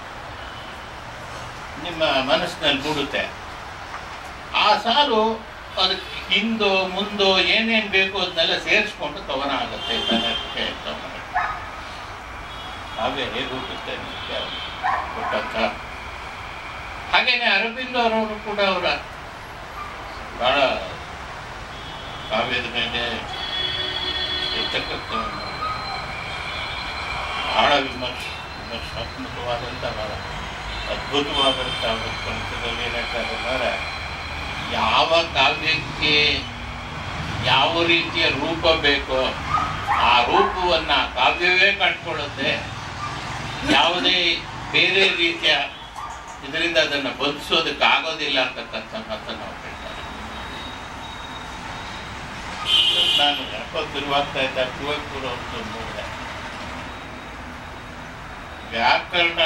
ನಿಮ್ಮ ಮನಸ್ಸಿನಲ್ಲಿ ಮೂಡುತ್ತೆ ಆ ಸಾಲು ಅದಕ್ಕೆ ಹಿಂದೋ ಮುಂದೋ ಏನೇನು ಬೇಕು ಅದನ್ನೆಲ್ಲ ಸೇರಿಸ್ಕೊಂಡು ಕವನ ಆಗುತ್ತೆ ತನ್ನಷ್ಟಕ್ಕೆ ಕವನ ಕಾವ್ಯ ಹೇಗೆ ಹುಟ್ಟುತ್ತೆ ಅನ್ನೋದಕ್ಕೆ ಅವ್ರು ಕೊಟ್ಟಂತ ಹಾಗೇನೆ ಅರವಿಂದ ಅವರವರು ಕೂಡ ಅವರ ಬಹಳ ಕಾವ್ಯದ ಮೇಲೆ ಇರ್ತಕ್ಕಂಥ ಬಹಳ ವಿಮರ್ಶ ವಿಮರ್ಶಾತ್ಮಕವಾದಂಥ ಬಹಳ ಅದ್ಭುತವಾದಂಥ ಒಂದು ಗ್ರಂಥದಲ್ಲಿ ಏನಾಗ್ತಾರೆ ಅಂದರೆ ಯಾವ ಕಾವ್ಯಕ್ಕೆ ಯಾವ ರೀತಿಯ ರೂಪ ಬೇಕೋ ಆ ರೂಪವನ್ನ ಕಾವ್ಯವೇ ಕಂಡುಕೊಳ್ಳುತ್ತೆ ಯಾವುದೇ ಬೇರೆ ರೀತಿಯ ಇದರಿಂದ ಅದನ್ನು ಬಂಧಿಸೋದಕ್ಕೆ ಆಗೋದಿಲ್ಲ ಅಂತಕ್ಕಂಥ ಮಾತನ್ನು ಅವ್ರು ಹೇಳ್ತಾರೆ ನಾನು ನೆನಪತ್ತಿರುವಾಗ್ತಾ ಇದ್ದ ಕುವೆಂಪುರ ಅವ್ರದ್ದು ನೋಡಿದೆ ವ್ಯಾಕರಣ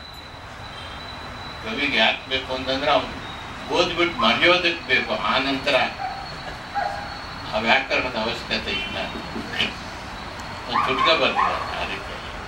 ಕವಿಗೆ ಯಾಕೆ ಬೇಕು ಅಂತಂದ್ರೆ ಅವನು ಓದ್ಬಿಟ್ಟು ಮರೆಯೋದಕ್ಕೆ ಬೇಕು ಆ ನಂತರ ಆ ವ್ಯಾಕರಣದ ಅವಶ್ಯಕತೆ ಇಲ್ಲ ಒಂದು ಚುಟ್ಕ ಬರ್ತಿದೆ ಆ ರೀತಿ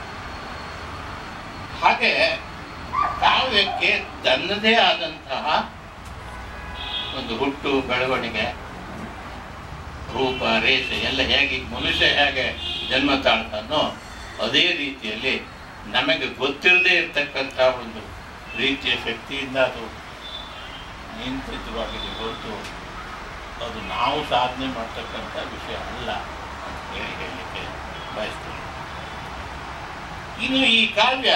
ಹಾಗೆ ಕಾವ್ಯಕ್ಕೆ ತನ್ನದೇ ಆದಂತಹ ಒಂದು ಹುಟ್ಟು ಬೆಳವಣಿಗೆ ರೂಪ ರೇಷೆ ಎಲ್ಲ ಹೇಗೆ ಮನುಷ್ಯ ಹೇಗೆ ಜನ್ಮ ತಾಳ್ತಾನೋ ಅದೇ ರೀತಿಯಲ್ಲಿ ನಮಗೆ ಗೊತ್ತಿರದೇ ಇರ್ತಕ್ಕಂಥ ಒಂದು ರೀತಿಯ ಶಕ್ತಿಯಿಂದ ಅದು ನಿಯಂತ್ರಿತವಾಗಿದೆ ಹೊರತು ಅದು ನಾವು ಸಾಧನೆ ಮಾಡ್ತಕ್ಕಂಥ ವಿಷಯ ಅಲ್ಲ ಅಂತ ಹೇಳಿ ಹೇಳಲಿಕ್ಕೆ ಬಯಸ್ತೀನಿ ಇನ್ನು ಈ ಕಾವ್ಯ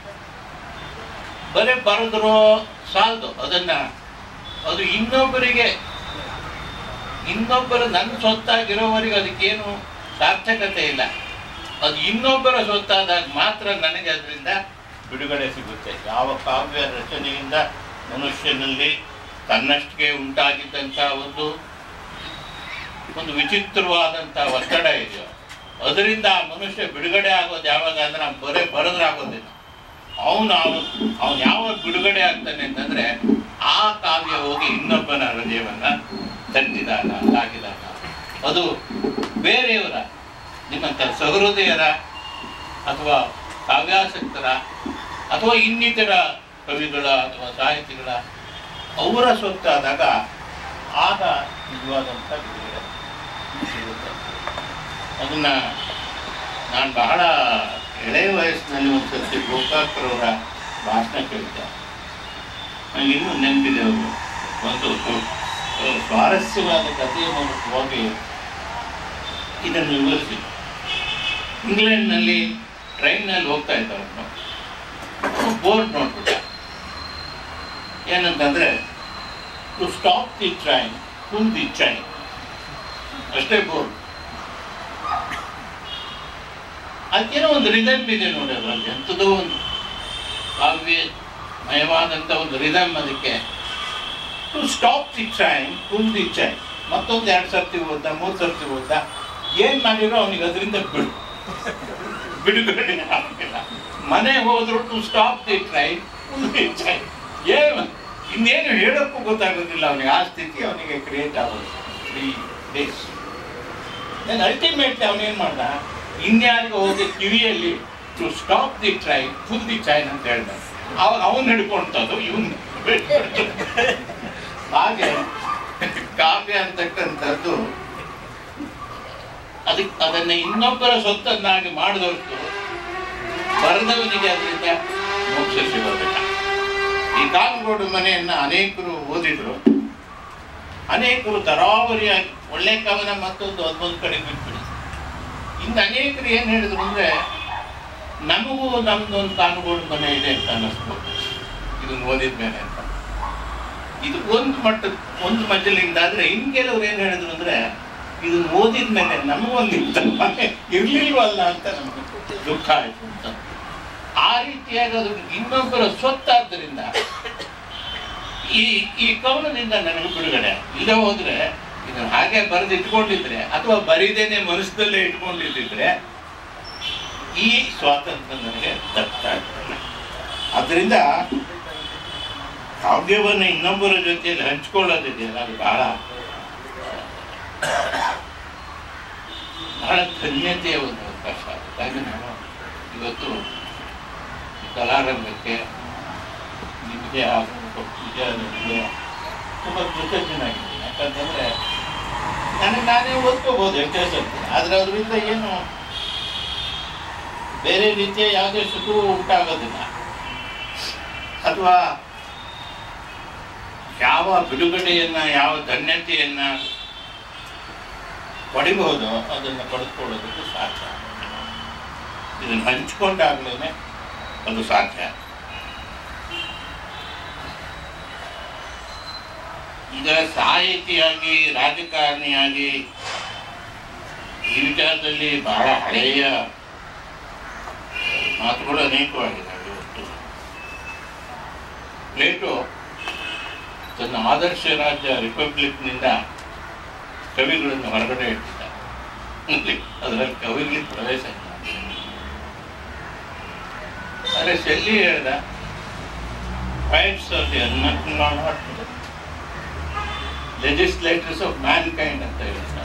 ಬರೀ ಬರೆದ್ರೋ ಸಾಲದು ಅದನ್ನ ಅದು ಇನ್ನೊಬ್ಬರಿಗೆ ಇನ್ನೊಬ್ಬರ ನನ್ನ ಸೊತ್ತಾಗಿರೋವರೆಗೆ ಅದಕ್ಕೇನು ಸಾರ್ಥಕತೆ ಇಲ್ಲ ಅದು ಇನ್ನೊಬ್ಬರ ಸೊತ್ತಾದಾಗ ಮಾತ್ರ ನನಗೆ ಅದರಿಂದ ಬಿಡುಗಡೆ ಸಿಗುತ್ತೆ ಯಾವ ಕಾವ್ಯ ರಚನೆಯಿಂದ ಮನುಷ್ಯನಲ್ಲಿ ತನ್ನಷ್ಟಿಗೆ ಉಂಟಾಗಿದ್ದಂಥ ಒಂದು ಒಂದು ವಿಚಿತ್ರವಾದಂಥ ಒತ್ತಡ ಇದೆಯೋ ಅದರಿಂದ ಆ ಮನುಷ್ಯ ಬಿಡುಗಡೆ ಆಗೋದು ಯಾವಾಗ ಅಂದ್ರೆ ಅವ್ನು ಬರೇ ಬರೆದ್ರೆ ಆಗೋದಿಲ್ಲ ಅವನು ಅವನು ಅವನು ಯಾವಾಗ ಬಿಡುಗಡೆ ಆಗ್ತಾನೆ ಅಂತಂದ್ರೆ ಆ ಕಾವ್ಯ ಹೋಗಿ ಇನ್ನೊಬ್ಬನ ಹೃದಯವನ್ನ ತಟ್ಟಿದಾಗ ತಾಗಿದಾಗ ಅದು ಬೇರೆಯವರ ನಿಮ್ಮಂಥ ಸಹೃದಯರ ಅಥವಾ ಕಾವ್ಯಾಸಕ್ತರ ಅಥವಾ ಇನ್ನಿತರ ಕವಿಗಳ ಅಥವಾ ಸಾಹಿತಿಗಳ ಅವರ ಸೊತ್ತಾದಾಗ ಆಗ ನಿಜವಾದಂಥ ಬಿಡುಗಡೆ ಸಿಗುತ್ತೆ ಅದನ್ನ ನಾನು ಬಹಳ ಎಳೆಯ ವಯಸ್ಸಿನಲ್ಲಿ ಒಂದು ಸರ್ತಿ ಗೋಕಾಕ್ರವರ ಭಾಷಣ ಕೇಳಿದ್ದೆ ನನಗೆ ಇನ್ನೂ ನೆನಪಿದೆ ಅವರು ಒಂದು ಅಹ್, ಸ್ವಾರಸ್ಯವಾದ ಕಥೆಯ ಮೂಲಕವಾಗಿ ಇದನ್ನು ವಿವರಿಸಿ ಇಂಗ್ಲೆಂಡ್ನಲ್ಲಿ ಟ್ರೈನ್ನಲ್ಲಿ ಹೋಗ್ತಾ ಇದ್ದ ಅವನು ಬೋರ್ಡ್ ನೋಡ್ಬಿಟ್ಟ ಏನಂತಂದ್ರೆ to stop the train pull the train ಅಷ್ಟೇ ಬೋರ್ಡ್ ಅದಕ್ಕೇನೋ ಒಂದು ರಿದಮ್ ಇದೆ ನೋಡಿ ಅದರಲ್ಲಿ ಎಂಥದೋ ಒಂದು ಕಾವ್ಯ ಮಯವಾದಂಥ ಒಂದು ರಿದಮ್ ಅದಕ್ಕೆ to stop the train pull the train ಮತ್ತೊಂದು ಎರಡು ಸರ್ತಿ ಓದ್ದ ಮೂರು ಸರ್ತಿ ಓದ್ದ ಏನ್ ಮಾಡಿರೋ ಅವನಿಗೆ ಅದರಿಂದ ಬಿಡು ಬಿಡುಗಡೆ ಆಗಿಲ್ಲ ಮನೆ ಹೋದ್ರು to stop the train pull the train ಏನು ಇನ್ನೇನು ಹೇಳಕ್ಕೂ ಗೊತ್ತಾಗೋದಿಲ್ಲ ಅವನಿಗೆ ಆ ಸ್ಥಿತಿ ಅವನಿಗೆ ಕ್ರಿಯೇಟ್ ಆಗೋದು ತ್ರೀ ಡೇಸ್ ದೆನ್ ಅಲ್ಟಿಮೇಟ್ಲಿ ಅವನೇನ್ ಮಾಡ್ದ ಇನ್ಯಾರಿಗೂ ಹೋಗಿ ಕಿವಿಯಲ್ಲಿ to stop the train pull the train ಅಂತ ಹೇಳ್ದ ಅವಾಗ ಅವನ್ ಹಿಡ್ಕೊಂತದ್ದು ಇವನ್ ಹಾಗೆ ಕಾವ್ಯ ಅಂತಕ್ಕಂಥದ್ದು ಅದಕ್ಕೆ ಅದನ್ನ ಇನ್ನೊಬ್ಬರ ಸೊತ್ತನ್ನಾಗಿ ಮಾಡಿದವರ್ತು ಬರೆದವನಿಗೆ ಅದರಿಂದ ಮೋಕ್ಷ ಸಿಗೋದಿಲ್ಲ ಈ ಕಾಮಗೋಡು ಮನೆಯನ್ನ ಅನೇಕರು ಓದಿದ್ರು ಅನೇಕರು ತರಾವರಿಯಾಗಿ ಒಳ್ಳೆ ಕವನ ಮತ್ತೊಂದು ಒಂದೊಂದು ಕಡೆ ಬಿಟ್ಬಿಡಿ ಇನ್ನು ಅನೇಕರು ಏನ್ ಹೇಳಿದ್ರು ಅಂದ್ರೆ ನಮಗೂ ನಮ್ದೊಂದು ಕಾನುಗೋಡು ಮನೆ ಇದೆ ಅಂತ ಅನ್ನಿಸ್ಬೋದು ಇದನ್ನ ಓದಿದ್ಮೇಲೆ ಅಂತ ಇದು ಒಂದು ಮಟ್ಟ ಒಂದು ಮಜಲಿಂದ ಆದ್ರೆ ಇನ್ ಕೆಲವ್ರು ಏನ್ ಹೇಳಿದ್ರು ಅಂದ್ರೆ ಇದನ್ನ ಓದಿದ್ಮೇಲೆ ನಮಗೊಂದು ಇಂಥ ಮನೆ ಇರ್ಲಿಲ್ವಲ್ಲ ಅಂತ ನಮ್ಗೆ ದುಃಖ ಆಯ್ತು ಅಂತ ಆ ರೀತಿಯಾಗಿ ಅದು ಇನ್ನೊಬ್ಬರ ಸ್ವತ್ತಾದ್ದರಿಂದ ಈ ಈ ಕವನದಿಂದ ನನಗೆ ಬಿಡುಗಡೆ ಇಲ್ಲದೆ ಹೋದ್ರೆ ಇದನ್ನ ಹಾಗೆ ಬರೆದು ಇಟ್ಕೊಂಡಿದ್ರೆ ಅಥವಾ ಬರೀದೇನೆ ಮನಸ್ಸಲ್ಲೇ ಇಟ್ಕೊಂಡಿದ್ದಿದ್ರೆ ಈ ಸ್ವಾತಂತ್ರ್ಯ ನನಗೆ ದತ್ತಾಗ್ತದೆ ಅದರಿಂದ ಕಾವ್ಯವನ್ನು ಇನ್ನೊಬ್ಬರ ಜೊತೆಯಲ್ಲಿ ಹಂಚ್ಕೊಳ್ಳೋದಿದೆಯಲ್ಲ ಅದು ಬಹಳ ಬಹಳ ಧನ್ಯತೆಯ ಒಂದು ಅವಕಾಶ ಅದಕ್ಕಾಗಿ ನಾನು ಇವತ್ತು ಈ ಕಲಾರಂಗಕ್ಕೆ ನಿಮಗೆ ನಿಜ ನಿಮಗೆ ತುಂಬ ಕೃತಜ್ಞನಾಗಿದ್ದೀನಿ ಯಾಕಂತಂದ್ರೆ ನನಗೆ ನಾನೇ ಓದ್ಕೋಬೋದು ಎಷ್ಟೇ ಸರ್ತಿ ಆದರೆ ಅದರಿಂದ ಏನು ಬೇರೆ ರೀತಿಯ ಯಾವುದೇ ಸುಖವೂ ಉಂಟಾಗೋದಿಲ್ಲ ಅಥವಾ ಯಾವ ಬಿಡುಗಡೆಯನ್ನ ಯಾವ ಧನ್ಯತೆಯನ್ನ ಪಡಿಬಹುದು ಅದನ್ನು ಪಡೆದುಕೊಳ್ಳೋದಕ್ಕೆ ಸಾಧ್ಯ ಇದನ್ನು ಹಂಚಿಕೊಂಡಾಗ್ಲೇ ಅದು ಸಾಧ್ಯ ಈಗ ಸಾಹಿತಿಯಾಗಿ ರಾಜಕಾರಣಿಯಾಗಿ ಈ ವಿಚಾರದಲ್ಲಿ ಬಹಳ ಹಳೆಯ ಮಾತುಗಳು ಅನೇಕವಾಗಿದ್ದಾವೆ ಇವತ್ತು ಪ್ಲೇಟೋ ತನ್ನ ಆದರ್ಶ ರಾಜ್ಯ ರಿಪಬ್ಲಿಕ್ನಿಂದ ಕವಿಗಳನ್ನು ಹೊರಗಡೆ ಇಟ್ಟಿದ್ದಾರೆ ಅಲ್ಲಿ ಅದರಲ್ಲಿ ಕವಿಗಳಿಗೆ ಪ್ರವೇಶ ಇಲ್ಲ ಆದರೆ ಶೆಲ್ಲಿ ಹೇಳ್ದ fights of the not legislators of mankind ಅಂತ ಹೇಳ್ತಾರೆ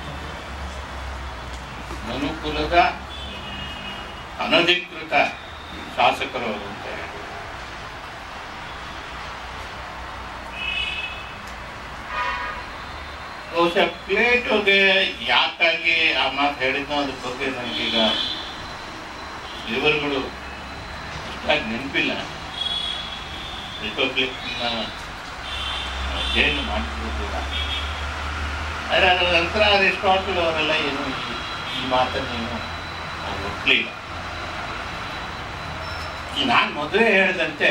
ಮನುಕುಲದ ಅನಧಿಕೃತ ಶಾಸಕರು ಅವರು ಅಂತ ಹೇಳಿ ಬಹುಶಃ ಪ್ಲೇಟೋಗೆ ಯಾಕಾಗಿ ಆ ಮಾತು ಹೇಳಿದ್ನೋ ಅದ್ರ ಬಗ್ಗೆ ನನಗೀಗ ವಿವರಗಳು ಅಷ್ಟಾಗಿ ನೆನಪಿಲ್ಲ ರಿಪಬ್ಲಿಕ್ನ ಜೈಲು ಮಾಡಿಸಿರುವುದಿಲ್ಲ ಆದರೆ ಅದರ ನಂತರ ಅರಿಸ್ಟಾಟಲ್ ಅವರೆಲ್ಲ ಏನು ಈ- ಈ ಮಾತನ್ನೇನು ಅವ್ರು ಒಪ್ಪಲಿಲ್ಲ ನಾನು ಮೊದಲೇ ಹೇಳಿದಂತೆ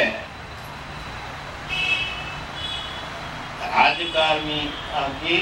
ರಾಜಕಾರಣಿ ಆಗಿ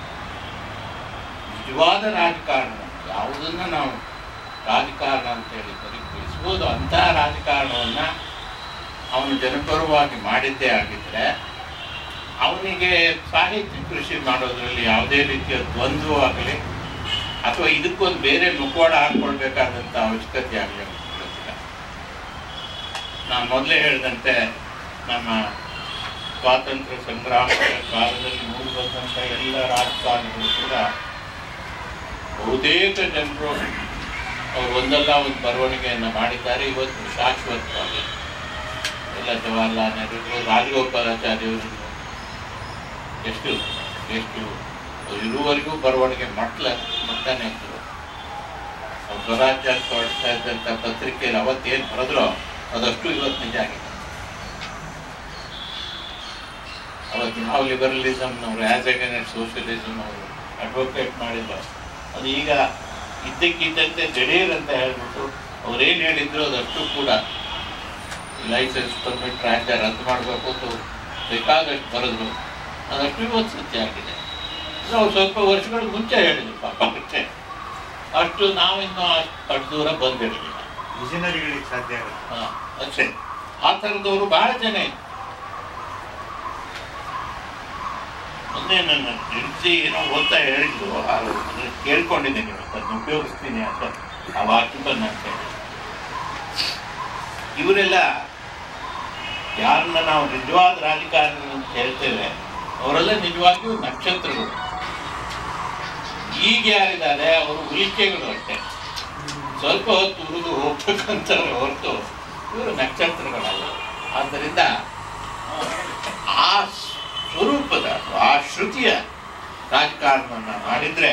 ನಿಜವಾದ ರಾಜಕಾರಣ ಯಾವುದನ್ನ ನಾವು ರಾಜಕಾರಣ ಅಂತೇಳಿ ಪರಿಗಣಿಸ್ಬೋದು ಅಂತಹ ರಾಜಕಾರಣವನ್ನ ಅವನು ಜನಪರವಾಗಿ ಮಾಡಿದ್ದೇ ಆಗಿದ್ರೆ ಅವನಿಗೆ ಸಾಹಿತ್ಯ ಕೃಷಿ ಮಾಡೋದ್ರಲ್ಲಿ ಯಾವುದೇ ರೀತಿಯ ದ್ವಂದ್ವ ಆಗಲಿ ಅಥವಾ ಇದಕ್ಕೊಂದು ಬೇರೆ ಮುಖವಾಡ ಹಾಕ್ಕೊಳ್ಬೇಕಾದಂಥ ಅವಶ್ಯಕತೆ ಆಗಲಿ ಗೊತ್ತಿಲ್ಲ ನಾನು ಮೊದಲೇ ಹೇಳಿದಂತೆ ನಮ್ಮ ಸ್ವಾತಂತ್ರ್ಯ ಸಂಗ್ರಾಮದ ಕಾಲದಲ್ಲಿ ಮೂಡಿ ಬಂದಂಥ ಎಲ್ಲ ರಾಜಕಾರಣಿಗಳು ಕೂಡ ಬಹುತೇಕ ಜನರು ಅವರು ಒಂದಲ್ಲ ಒಂದು ಬರವಣಿಗೆಯನ್ನು ಮಾಡಿದ್ದಾರೆ ಇವತ್ತು ಶಾಶ್ವತವಾಗಿ ಎಲ್ಲ ಜವಾಹರ್ಲಾಲ್ ನೆಹರು ರಾಜಗೋಪಾಲಾಚಾರ್ಯವರು ಎಷ್ಟು ಎಷ್ಟು ಇರುವವರೆಗೂ ಬರವಣಿಗೆ ಮಟ್ಲ ಮಾಡ್ತಾನೆ ಇದ್ರು ಅವ್ರು ಸ್ವರಾಜ್ಯ ಹೊರಡ್ತಾ ಇದ್ದಂಥ ಪತ್ರಿಕೆಯಲ್ಲಿ ಅವತ್ತೇನು ಬರೆದ್ರೋ ಅದಷ್ಟು ಇವತ್ತು ನಿಜ ಆಗಿದೆ ಅವತ್ತು ಯಾವ ಲಿಬರಲಿಸಮ್ನವರು ಆಸ್ ಅಗೇನೆಸ್ಟ್ ಸೋಷಿಯಲಿಸಮ್ ಅವರು ಅಡ್ವೊಕೇಟ್ ಮಾಡಿದ್ರು ಅದು ಈಗ ಇದ್ದಕ್ಕಿದ್ದಂತೆ ದಿಢೀರ್ ಅಂತ ಹೇಳ್ಬಿಟ್ಟು ಅವ್ರೇನು ಹೇಳಿದ್ರು ಅದಷ್ಟು ಕೂಡ ಲೈಸೆನ್ಸ್ ಪರ್ಮಿಟ್ ರಾಜ್ಯ ರದ್ದು ಮಾಡಬೇಕು ಅಂತ ಬೇಕಾದಷ್ಟು ಬರೆದ್ರು ಅದಷ್ಟು ಇವತ್ತು ಸತ್ಯ ಆಗಿದೆ ನಾವು ಸ್ವಲ್ಪ ವರ್ಷಗಳ ಮುಂಚೆ ಹೇಳಿದ್ರು ಪಾಪ ಮುಂಚೆ ಅಷ್ಟು ನಾವಿನ್ನೂ ಅಷ್ಟು ಅಷ್ಟು ದೂರ ಬಂದಿರಲಿಲ್ಲ ವಿಷನರಿಗಳಿಗೆ ಸಾಧ್ಯ ಆಗುತ್ತೆ ಹಾ, ಅಷ್ಟೇ ಆ ಥರದವರು ಬಹಳ ಜನ ಇದ್ರು ಮೊನ್ನೆ ನನ್ನ ಹೆಂಡತಿ ಏನೋ ಓದ್ತಾ ಹೇಳಿದ್ರು ಅದು ಅದನ್ನ ಕೇಳ್ಕೊಂಡಿದ್ದೀನಿ ಇವತ್ತು ಅದನ್ನ ಉಪಯೋಗಿಸ್ತೀನಿ ಅಂತ ಆ ವಾಕ್ಯ ಬಂದು ಅಂತ ಹೇಳಿ ಇವರೆಲ್ಲ ಯಾರನ್ನ ನಾವು ನಿಜವಾದ ರಾಜಕಾರಣಿ ಅಂತ ಹೇಳ್ತೇವೆ ಅವರೆಲ್ಲ ನಿಜವಾಗಿಯೂ ನಕ್ಷತ್ರಗಳು ಈಗ ಯಾರಿದ್ದಾರೆ ಅವರು ಉಳಿಕೆಗಳು ಅಷ್ಟೇ ಸ್ವಲ್ಪ ಹೊತ್ತು ಉರಿದು ಹೋಗ್ಬೇಕಂತಾರೆ ಹೊರತು ಇವರು ನಕ್ಷತ್ರಗಳಲ್ಲ ಆದ್ದರಿಂದ ಆ ಸ್ವರೂಪದ ಆ ಶ್ರುತಿಯ ರಾಜಕಾರಣವನ್ನು ಮಾಡಿದ್ರೆ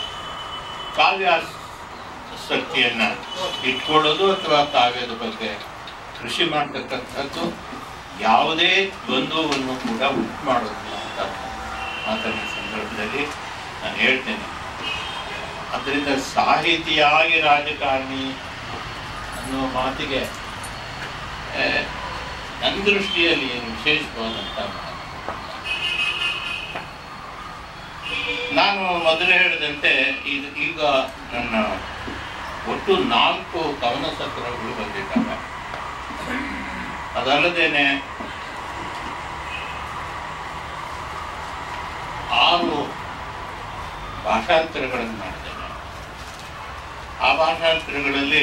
ಕಾವ್ಯಾಸಕ್ತಿಯನ್ನ ಇಟ್ಕೊಳ್ಳೋದು ಅಥವಾ ಕಾವ್ಯದ ಬಗ್ಗೆ ಕೃಷಿ ಮಾಡ್ತಕ್ಕಂಥದ್ದು ಯಾವುದೇ ದ್ವಂದ್ವವನ್ನು ಕೂಡ ಉಂಟು ಮಾಡೋದಿಲ್ಲ ಅಂತ ಮಾತನ್ನ ಸಂದರ್ಭದಲ್ಲಿ ನಾನು ಹೇಳ್ತೇನೆ ಅದರಿಂದ ಸಾಹಿತಿಯಾಗಿ ರಾಜಕಾರಣಿ ಅನ್ನುವ ಮಾತಿಗೆ ಆ, ನನ್ನ ದೃಷ್ಟಿಯಲ್ಲಿ ಏನು ವಿಶೇಷವಾದಂಥ ಮಾತು ನಾನು ಮೊದಲೇ ಹೇಳಿದಂತೆ ಇದು ಈಗ ನನ್ನ ಒಟ್ಟು ನಾಲ್ಕು ಕವನ ಸತ್ರಗಳು ಬಂದಿದ್ದಾವೆ ಅದಲ್ಲದೇನೆ ಆರು ಭಾಷಾಂತರಗಳನ್ನು ಮಾಡಿದ್ದೇನೆ ಆ ಭಾಷಾಂತರಗಳಲ್ಲಿ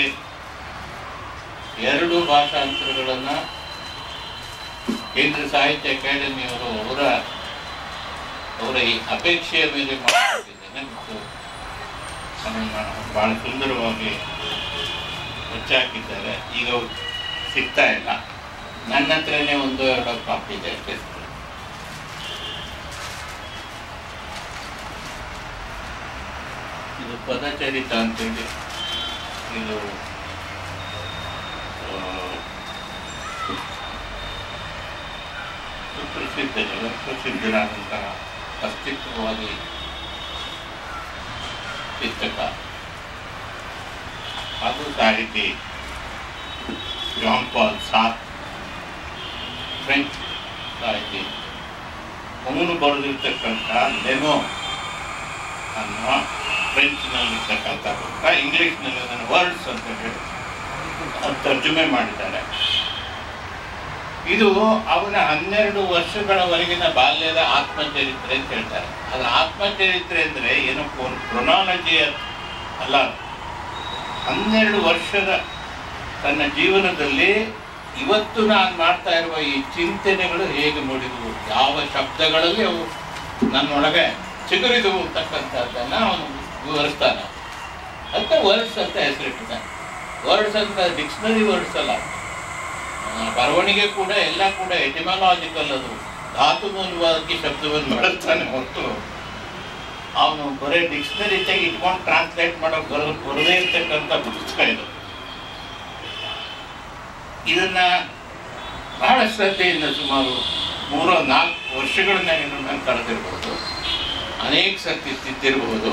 ಎರಡು ಭಾಷಾಂತರಗಳನ್ನು ಕೇಂದ್ರ ಸಾಹಿತ್ಯ ಅಕಾಡೆಮಿಯವರು ಅವರ ಅವರ ಈ ಅಪೇಕ್ಷೆಯ ಮೇಲೆ ಮಾಡಿಕೊಂಡಿದ್ದೇನೆ ಮತ್ತು ಅದನ್ನು ಬಹಳ ಸುಂದರವಾಗಿ ಮುಚ್ಚಾಕಿದ್ದಾರೆ ಈಗ ಅವು ಸಿಗ್ತಾ ಇಲ್ಲ ನನ್ನ ಹತ್ರನೇ ಒಂದು ಎರಡು ಕಾಪಿ ಇದೆ ಅಷ್ಟೇ ಇದು ಪದಚರಿತ ಅಂತೇಳಿ ಇದು ಆ, ಸುಪ್ರಸಿದ್ಧ ಜಗತ್ಪ್ರಸಿದ್ಧರಾದಂತಹ ಅಸ್ತಿತ್ವವಾದಿ ಚಿಂತಕ ಹಾಗೂ ಸಾಹಿತಿ ಜಾನ್ ಪಾಲ್ ಸಾತ್ ಫ್ರೆಂಚ್ ಸಾಹಿತಿ ಅವನು ಬರೆದಿರ್ತಕ್ಕಂಥ ಲೆನೋ ಅನ್ನುವ ಫ್ರೆಂಚ್ನಲ್ಲಿರ್ತಕ್ಕಂಥ ಪುಸ್ತಕ ಇಂಗ್ಲೀಷ್ನಲ್ಲಿ ಅದನ್ನು ವರ್ಡ್ಸ್ ಅಂತ ಹೇಳಿ ಅದು ತರ್ಜುಮೆ ಮಾಡಿದ್ದಾರೆ ಇದು ಅವನ ಹನ್ನೆರಡು ವರ್ಷಗಳವರೆಗಿನ ಬಾಲ್ಯದ ಆತ್ಮಚರಿತ್ರೆ ಅಂತ ಹೇಳ್ತಾರೆ ಅದು ಆತ್ಮಚರಿತ್ರೆ ಅಂದ್ರೆ ಏನೋ ಒಂದು ಕ್ರೊನಾಲಜಿ ಅಲ್ಲ ಹನ್ನೆರಡು ವರ್ಷದ ತನ್ನ ಜೀವನದಲ್ಲಿ ಇವತ್ತು ನಾನು ಮಾಡ್ತಾ ಇರುವ ಈ ಚಿಂತನೆಗಳು ಹೇಗೆ ಮೂಡಿದವು ಯಾವ ಶಬ್ದಗಳಲ್ಲಿ ಅವು ನನ್ನೊಳಗೆ ಚಿಗುರಿದವು ಅಂತಕ್ಕಂಥದ್ದನ್ನ ಅವನು ವಿವರಿಸ್ತಾನೆ ಅಂತ ವರ್ಡ್ಸ್ ಅಂತ ಹೆಸರಿಟ್ಟಿದ್ದಾನೆ ವರ್ಡ್ಸ್ ಅಂತ ಡಿಕ್ಷನರಿ ವರ್ಡ್ಸ್ ಅಲ್ಲ ಆ, ಬರವಣಿಗೆ ಕೂಡ ಎಲ್ಲ ಕೂಡ ಎಟಿಮಾಲಾಜಿಕಲ್ ಅದು ಧಾತು ಮೂಲವಾಗಿ ಶಬ್ದವನ್ನು ಬಳಸ್ತಾನೆ ಹೊರತು ಅವನು ಬರೀ ಡಿಕ್ಷನರಿ ತೆಗೆ ಇಟ್ಕೊಂಡು ಟ್ರಾನ್ಸ್ಲೇಟ್ ಮಾಡೋಕೆ ಬರೋ ಬರದೇ ಇರ್ತಕ್ಕಂಥ ಪುಸ್ತಕ ಇದು ಇದನ್ನ ಬಹಳ ಶ್ರದ್ಧೆಯಿಂದ ಸುಮಾರು ಮೂರೋ ನಾಲ್ಕು ವರ್ಷಗಳನ್ನ ಏನು ನಾನು ಕಳೆದಿರ್ಬೋದು ಅನೇಕ ಸರ್ತಿ ತಿದ್ದಿರಬಹುದು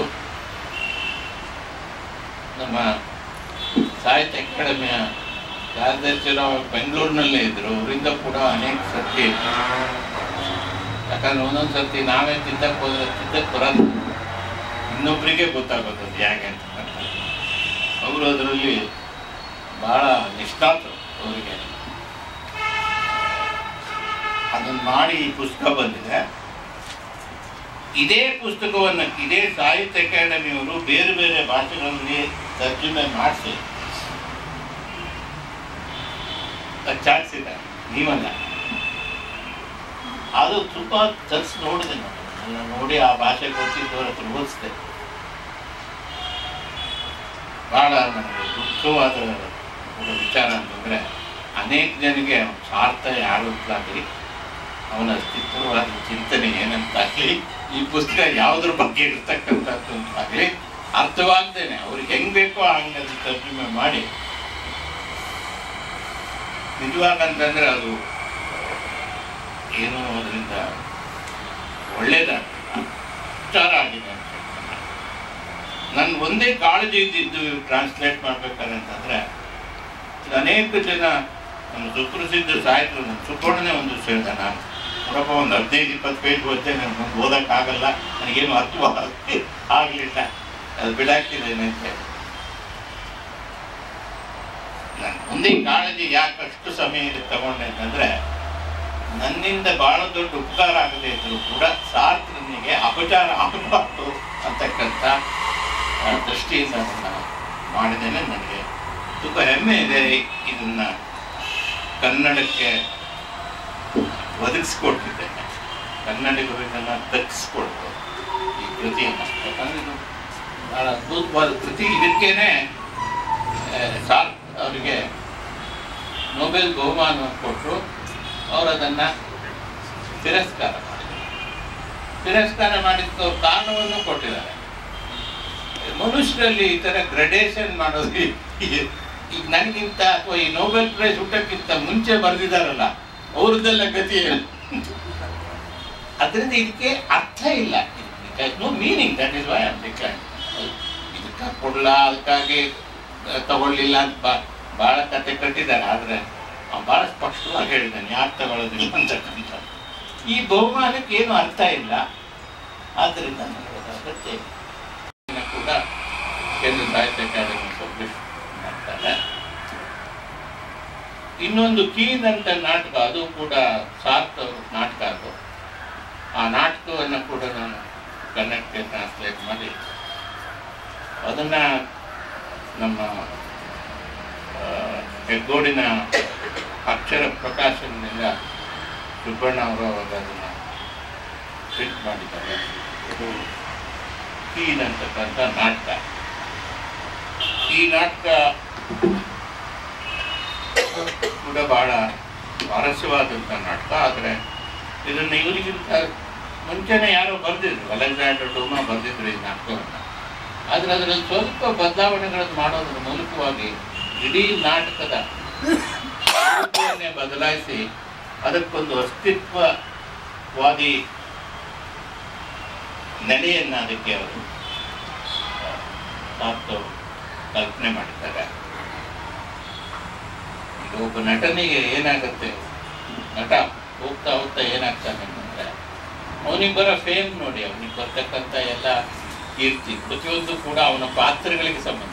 ನಮ್ಮ ಸಾಹಿತ್ಯ ಅಕಾಡೆಮಿಯ ಕಾರ್ಯದರ್ಶಿರಾವ್ ಬೆಂಗಳೂರಿನಲ್ಲೇ ಇದ್ರು ಅವರಿಂದ ಕೂಡ ಅನೇಕ ಸರ್ತಿ ಯಾಕಂದ್ರೆ ಒಂದೊಂದು ಸರ್ತಿ ನಾವೇ ತಿದ್ದಕ್ಕೆ ಹೋದ್ರೆ ತಿದ್ದಕ್ಕೆ ಬರೋದು ಇನ್ನೊಬ್ಬರಿಗೆ ಗೊತ್ತಾಗೋದು ಅದು ಹೇಗೆ ಅಂತ ಅವರು ಅದರಲ್ಲಿ ಬಹಳ ನಿಷ್ಠಾತರು ಅವರಿಗೆ ಅದನ್ನು ಮಾಡಿ ಈ ಪುಸ್ತಕ ಬಂದಿದೆ ಇದೇ ಪುಸ್ತಕವನ್ನು ಇದೇ ಸಾಹಿತ್ಯ ಅಕಾಡೆಮಿಯವರು ಬೇರೆ ಬೇರೆ ಭಾಷೆಗಳಲ್ಲಿ ತರ್ಜುಮೆ ಮಾಡಿಸಿ ಚಾಚಿಸಿದ್ದಾರೆ ನೀವಲ್ಲ ಅದು ತುಂಬ ತರಿಸಿ ನೋಡಿದೆ ನಾನು ಅದನ್ನ ನೋಡಿ ಆ ಭಾಷೆ ಗೊತ್ತಿದ್ದವರ ಹತ್ರ ಓದಿಸ್ದೆ ಬಹಳ ನನಗೆ ದುಃಖವಾದ ಒಂದು ವಿಚಾರ ಅಂತಂದರೆ ಅನೇಕ ಜನಗೆ ಅವ್ನ ಸ್ವಾರ್ಥ ಯಾರು ಅಂತಲಾಗಲಿ ಅವನ ಅಸ್ತಿತ್ವವಾದ ಚಿಂತನೆ ಏನಂತಾಗಲಿ ಈ ಪುಸ್ತಕ ಯಾವುದ್ರ ಬಗ್ಗೆ ಇರ್ತಕ್ಕಂಥದ್ದು ಅಂತಾಗಲಿ ಅರ್ಥವಾಗ್ದೇನೆ ಅವ್ರಿಗೆ ಹೆಂಗ್ ಬೇಕೋ ಹಂಗೆ ಅದು ತರ್ಜುಮೆ ಮಾಡಿ ನಿಜವಾಗಂತಂದ್ರೆ ಅದು ಏನು ಅದರಿಂದ ಒಳ್ಳೇದಾಗ್ತದೆ ವಿಚಾರ ಆಗಿದೆ ಅಂತ ಹೇಳ್ತಾರೆ. ನನ್ ಒಂದೇ ಕಾಳಜಿ ಇದ್ದಿದ್ದು ಟ್ರಾನ್ಸ್ಲೇಟ್ ಮಾಡ್ಬೇಕಾದ್ರೆ ಅಂತಂದ್ರೆ ಇದು ಅನೇಕ ಜನ ನಮ್ಮ ಸುಪ್ರಸಿದ್ಧ ಸಾಹಿತ್ಯರು ನಮ್ಮ ಸುಬ್ಬಣ್ಣನೇ ಒಂದು ಸೇರಿದ ನಾನು ನೋಡಪ್ಪ ಒಂದು ಹದಿನೈದು ಇಪ್ಪತ್ತು ಪೇಜ್ ಓದಿದೆ ನನಗೆ ಮುಂದೆ ಓದೋಕ್ಕಾಗಲ್ಲ ನನಗೇನು ಅರ್ಥವಾಗ ಆಗಲಿಲ್ಲ ಅದು ಬಿಡಾಕಿದ್ದೇನೆ ಅಂತ ಹೇಳಿ. ನಾನು ಒಂದೇ ಕಾಳಜಿ ಯಾಕೆ ಅಷ್ಟು ಸಮಯ ತಗೊಂಡೆ ಅಂತಂದ್ರೆ ನನ್ನಿಂದ ಬಹಳ ದೊಡ್ಡ ಉಪಕಾರ ಆಗದೇ ಇದ್ರು ಕೂಡ ಸಾರ್ಥನಿಗೆ ಅಪಚಾರ ಆಗಬಾರ್ದು ಅಂತಕ್ಕಂಥ ಆ, ದೃಷ್ಟಿಯಿಂದ ಅದನ್ನು ಮಾಡಿದ್ದೇನೆ ನನಗೆ ತುಂಬ ಹೆಮ್ಮೆ ಇದೆ ಇದನ್ನ ಕನ್ನಡಕ್ಕೆ ಒದಗಿಸ್ಕೊಟ್ಟಿದ್ದೇನೆ ಕನ್ನಡಿಗರಿಗೆಲ್ಲ ದಕ್ಕಿಸ್ಕೊಡ್ತು ಈ ಕೃತಿಯನ್ನು ಯಾಕಂದ್ರೆ ಇದು ಬಹಳ ಅದ್ಭುತವಾದ ಕೃತಿ ಇದಕ್ಕೇನೆ ಆ, ಸಾರ್ ಅವರಿಗೆ ನೊಬೆಲ್ ಬಹುಮಾನ ಕೊಟ್ಟರು ಅವರು ಅದನ್ನು ತಿರಸ್ಕಾರ ಮಾಡಿದರು ತಿರಸ್ಕಾರ ಮಾಡಿದ್ದು ಕಾರಣವನ್ನು ಕೊಟ್ಟಿದ್ದಾರೆ ಮನುಷ್ಯರಲ್ಲಿ ಈ ಥರ ಗ್ರಡೇಷನ್ ಮಾಡೋದು ಈ- ಈ- ಈಗ ನನಗಿಂತ ಅಥವಾ ಈ ನೊಬೆಲ್ ಪ್ರೈಸ್ ಊಟಕ್ಕಿಂತ ಮುಂಚೆ ಬರೆದಿದ್ದಾರಲ್ಲ ಅವ್ರದ್ದೆಲ್ಲ ಗತಿ ಏನು ಅದರಿಂದ ಇದಕ್ಕೆ ಅರ್ಥ ಇಲ್ಲ no meaning that is why am decline ಇದಕ್ಕೆ ಕೊಡಲ್ಲ ಅದಕ್ಕಾಗಿ ಆ, ತಗೊಳ್ಳಿಲ್ಲ ಅಂತ ಬಾ ಭಾಳ ಕತೆ ಕಟ್ಟಿದ್ದಾರೆ ಆದರೆ ಅವ್ನು ಭಾಳ ಸ್ಪಷ್ಟವಾಗಿ ಹೇಳಿದ್ದಾನೆ ಯಾಕೆ ತಗೊಳ್ಳೋದಿಲ್ಲ ಅಂತಕ್ಕಂಥ ಈ ಬಹುಮಾನಕ್ಕೆ ಏನು ಅರ್ಥ ಇಲ್ಲ ಆದ್ದರಿಂದ ನನಗೆ ಅದು ಅಗತ್ಯ ಇಲ್ಲ. ಇದನ್ನ ಕೂಡ ಕೇಂದ್ರ ಸಾಹಿತ್ಯ ಅಕಾಡೆಮಿ ಪಬ್ಲಿಷ್ ಮಾಡ್ತಾರೆ ಇನ್ನೊಂದು ಕೀನ್ ಅಂತ ನಾಟಕ ಅದು ಕೂಡ ಸಾರ್ಥ ಅವ್ರ ನಾಟಕ ಅದು ಆ ನಾಟಕವನ್ನು ಕೂಡ ನಾನು ಕನ್ನಡಕ್ಕೆ ಟ್ರಾನ್ಸ್ಲೇಟ್ ಮಾಡಿ ಅದನ್ನ ನಮ್ಮ ಆ, ಹೆಗ್ಗೋಡಿನ ಅಕ್ಷರ ಪ್ರಕಾಶನದಿಂದ ಸುಬ್ಬಣ್ಣ ಅವರು ಅವಾಗ ಅದನ್ನು ಪ್ರಿಂಟ್ ಮಾಡಿದ್ದಾರೆ ಇದು ಕೀನ್ ಅಂತಕ್ಕಂಥ ನಾಟಕ ಈ ನಾಟಕ ಕೂಡ ಬಹಳ ಸ್ವಾರಸ್ಯವಾದಂಥ ನಾಟಕ ಆದರೆ ಇದನ್ನು ಇವರಿಗಿಂತ ಮುಂಚೆನೆ ಯಾರೋ ಬರೆದಿದ್ರು ಅಲೆಕ್ಸಾಂಡರ್ ಡೋಮಾ ಬರೆದಿದ್ರು ಈ ನಾಟಕವನ್ನು ಆದರೆ ಅದರಲ್ಲಿ ಸ್ವಲ್ಪ ಬದಲಾವಣೆಗಳನ್ನು ಮಾಡೋದ್ರ ಮೂಲಕವಾಗಿ ಇಡೀ ನಾಟಕದ ರೂಪವನ್ನೇ ಬದಲಾಯಿಸಿ ಅದಕ್ಕೊಂದು ಅಸ್ತಿತ್ವವಾದಿ ನೆಲೆಯನ್ನು ಅದಕ್ಕೆ ಅವರು ಸಾರ್ಥವ್ರು ಕಲ್ಪನೆ ಮಾಡಿದ್ದಾರೆ ಈಗ ಒಬ್ಬ ನಟನಿಗೆ ಏನಾಗುತ್ತೆ ನಟ ಹೋಗ್ತಾ ಹೋಗ್ತಾ ಏನಾಗ್ತಾನೆ ಅಂತಂದ್ರೆ ಅವನಿಗೆ ಬರೋ ಫೇಮ್ ನೋಡಿ ಅವನಿಗೆ ಬರ್ತಕ್ಕಂಥ ಎಲ್ಲ ಕೀರ್ತಿ ಪ್ರತಿಯೊಂದು ಕೂಡ ಅವನ ಪಾತ್ರಗಳಿಗೆ ಸಂಬಂಧ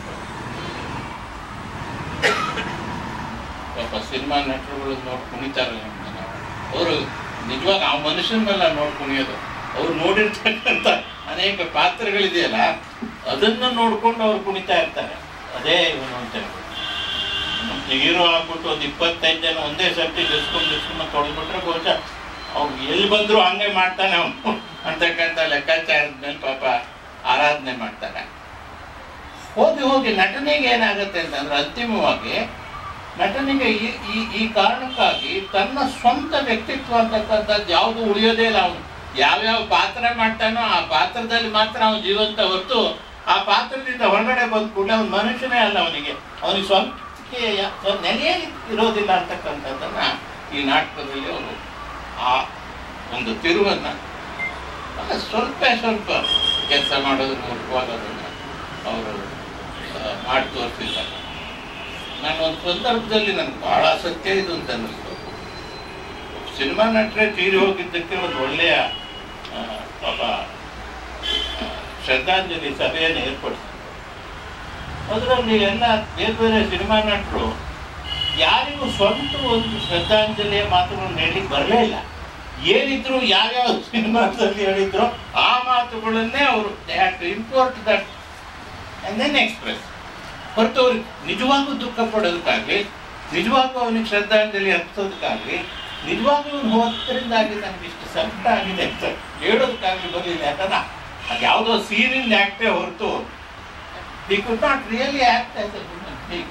ಪಾಪ ಸಿನಿಮಾ ನಟರುಗಳು ನೋಡಿ ಕುಣಿತಾರಲ್ಲ ಅವರು ನಿಜವಾಗ ಆ ಮನುಷ್ಯನಲ್ಲ ನೋಡಿ ಕುಣಿಯೋದು ಅವ್ರು ನೋಡಿರ್ತಕ್ಕಂಥ ಅನೇಕ ಪಾತ್ರಗಳಿದೆಯಲ್ಲ ಅದನ್ನ ನೋಡ್ಕೊಂಡು ಅವ್ರು ಕುಣಿತಾ ಇರ್ತಾರೆ ಅದೇ ಇವನು ಅಂತ ಹೇಳ್ಬೋದು ಹೀರೋ ಆಗ್ಬಿಟ್ಟು ಒಂದು ಇಪ್ಪತ್ತೈದು ಜನ ಒಂದೇ ಸರ್ತಿ ಡಿಸ್ಕೊಂಡು ಡಿಸ್ಕೊಂಡು ತೊಳೆದ್ಬಿಟ್ರೆ ಬಹುಶಃ ಅವ್ರು ಎಲ್ಲಿ ಬಂದ್ರು ಹಂಗೆ ಮಾಡ್ತಾನೆ ಅವನು ಅಂತಕ್ಕಂಥ ಲೆಕ್ಕಾಚಾರದ ಮೇಲೆ ಪಾಪ ಆರಾಧನೆ ಮಾಡ್ತಾನೆ ಹೋಗಿ ಹೋಗಿ ನಟನೆಗೆ ಏನಾಗುತ್ತೆ ಅಂತಂದ್ರೆ ಅಂತಿಮವಾಗಿ ನಟನಿಗೆ ಈ ಈ ಈ ಕಾರಣಕ್ಕಾಗಿ ತನ್ನ ಸ್ವಂತ ವ್ಯಕ್ತಿತ್ವ ಅಂತಕ್ಕಂಥದ್ದು ಯಾವುದು ಉಳಿಯೋದೇ ಇಲ್ಲ ಅವನು ಯಾವ್ಯಾವ ಪಾತ್ರ ಮಾಡ್ತಾನೋ ಆ ಪಾತ್ರದಲ್ಲಿ ಮಾತ್ರ ಅವನು ಜೀವಂತ ಹೊರತು ಆ ಪಾತ್ರದಿಂದ ಹೊರಗಡೆ ಬಂದ ಕೂಡಲೇ ಅವನ ಮನುಷ್ಯನೇ ಅಲ್ಲ ಅವನಿಗೆ ಅವನಿಗೆ ಸ್ವಂತಕ್ಕೆ ಯಾ- ನೆಲೆಯೇ ಇರೋದಿಲ್ಲ ಅಂತಕ್ಕಂಥದ್ದನ್ನ ಈ ನಾಟಕದಲ್ಲಿ ಅವರು ಆ ಒಂದು ತಿರುವನ್ನು ಅಲ್ಲ, ಸ್ವಲ್ಪ ಸ್ವಲ್ಪ ಕೆಲಸ ಮಾಡೋದ್ರ ಮೂಲಕವಾಗ ಅದನ್ನು ಅವರು ಆ, ಮಾಡಿ ತೋರಿಸಿದ್ದಾರೆ ನಾನು ಒಂದು ಸಂದರ್ಭದಲ್ಲಿ ನನಗೆ ಬಹಳ ಸತ್ಯ ಇದು ಅಂತ ಅನ್ನಿಸ್ತು ಸಿನಿಮಾ ನಟರೆ ತೀರಿ ಹೋಗಿದ್ದಕ್ಕೆ ಒಂದು ಒಳ್ಳೆಯ ಆ, ಪಾಪ ಆ, ಶ್ರದ್ಧಾಂಜಲಿ ಸಭೆಯನ್ನು ಏರ್ಪಡಿಸಿದ್ರು ಅದರಲ್ಲಿ ಎಲ್ಲ ಬೇರೆ ಬೇರೆ ಸಿನಿಮಾ ನಟರು ಯಾರಿಗೂ ಸ್ವಂತ ಒಂದು ಶ್ರದ್ಧಾಂಜಲಿಯ ಮಾತುಗಳನ್ನು ಹೇಳಿ ಬರಲೇ ಇಲ್ಲ ಏನಿದ್ರು ಯಾವ್ಯಾವ ಸಿನಿಮಾದಲ್ಲಿ ಹೇಳಿದ್ರು ಆ ಮಾತುಗಳನ್ನೇ ಅವರು they have to import that and then express ಹೊರತು ಅವ್ರಿಗೆ ನಿಜವಾಗೂ ದುಃಖ ಪಡೋದಕ್ಕಾಗಲಿ ನಿಜವಾಗೂ ಅವನಿಗೆ ಶ್ರದ್ಧಾಂಜಲಿ ಅರ್ಪಿಸೋದಕ್ಕಾಗಲಿ ನಿಜವಾಗೂ ಅವನು ಹೋದ್ರಿಂದಾಗಿ ನನಗೆ ಇಷ್ಟು ಸಂಕಟ ಆಗಿದೆ ಅಂತ ಹೇಳೋದಕ್ಕಾಗಲಿ ಬರಲಿಲ್ಲ ಯಾಕಂದ್ರೆ ಅದು ಯಾವುದೋ ಸೀನಿಂದ ಆ್ಯಕ್ಟೇ ಹೊರತು they could not really act as a human being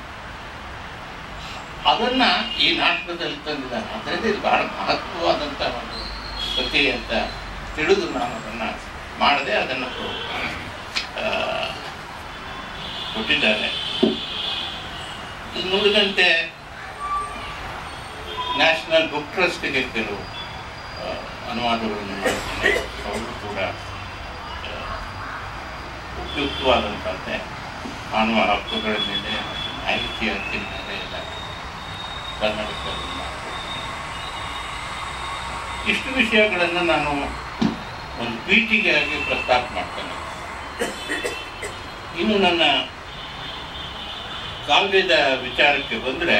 ಅದನ್ನ ಈ ನಾಟಕದಲ್ಲಿ ತಂದಿದ್ದಾನೆ ಅದರಿಂದ ಇದು ಬಹಳ ಮಹತ್ವವಾದಂಥ ಒಂದು ಕೃತಿ ಅಂತ ತಿಳಿದು ನಾನು ಅದನ್ನು ಮಾಡದೆ ಅದನ್ನು ಆ, ಕೊಟ್ಟಿದ್ದಾರೆ ಇನ್ನು ಉಳಿದಂತೆ ನ್ಯಾಷನಲ್ ಬುಕ್ ಟ್ರಸ್ಟ್ಗೆ ಕೆಲವು ಆ, ಅನುವಾದಗಳನ್ನು ಮಾಡಿದ್ದೇನೆ ಅವರು ಕೂಡ ಆ, ಉಪಯುಕ್ತವಾದಂಥದ್ದೇ ಮಾನವ ಹಕ್ಕುಗಳ ಮೇಲೆ ಮತ್ತು ಮಾಹಿತಿ ಹಕ್ಕಿನ ಮೇಲೆ ಎಲ್ಲ ಕನ್ನಡದಲ್ಲಿ ಇಷ್ಟು ವಿಷಯಗಳನ್ನು ನಾನು ಒಂದು ಪೀಠಿಗೆಯಾಗಿ ಪ್ರಸ್ತಾಪ ಮಾಡ್ತೇನೆ ಇನ್ನು ನನ್ನ ಕಾವ್ಯದ ವಿಚಾರಕ್ಕೆ ಬಂದರೆ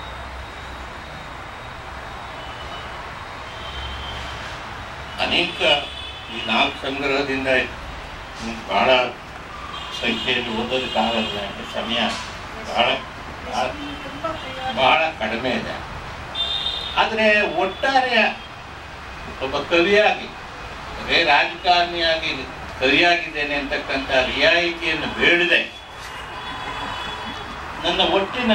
ಅನೇಕ ಈ ನಾಲ್ಕು ಸಂಗ್ರಹದಿಂದ ನಮ್ಗೆ ಬಹಳ ಸಂಖ್ಯೆಯಲ್ಲಿ ಓದೋದಕ್ಕಾಗಲ್ಲ ಯಾಕೆ ಸಮಯ ಬಹಳ ಬಹಳ- ಬಹಳ ಕಡಿಮೆ ಇದೆ ಆದರೆ ಒಟ್ಟಾರೆ ಒಬ್ಬ ಕವಿಯಾಗಿ ಬರೇ ರಾಜಕಾರಣಿಯಾಗಿ ಕವಿಯಾಗಿದ್ದೇನೆ ಅಂತಕ್ಕಂಥ ರಿಯಾಯಿತಿಯನ್ನು ಬೇಡದೆ ನನ್ನ ಒಟ್ಟಿನ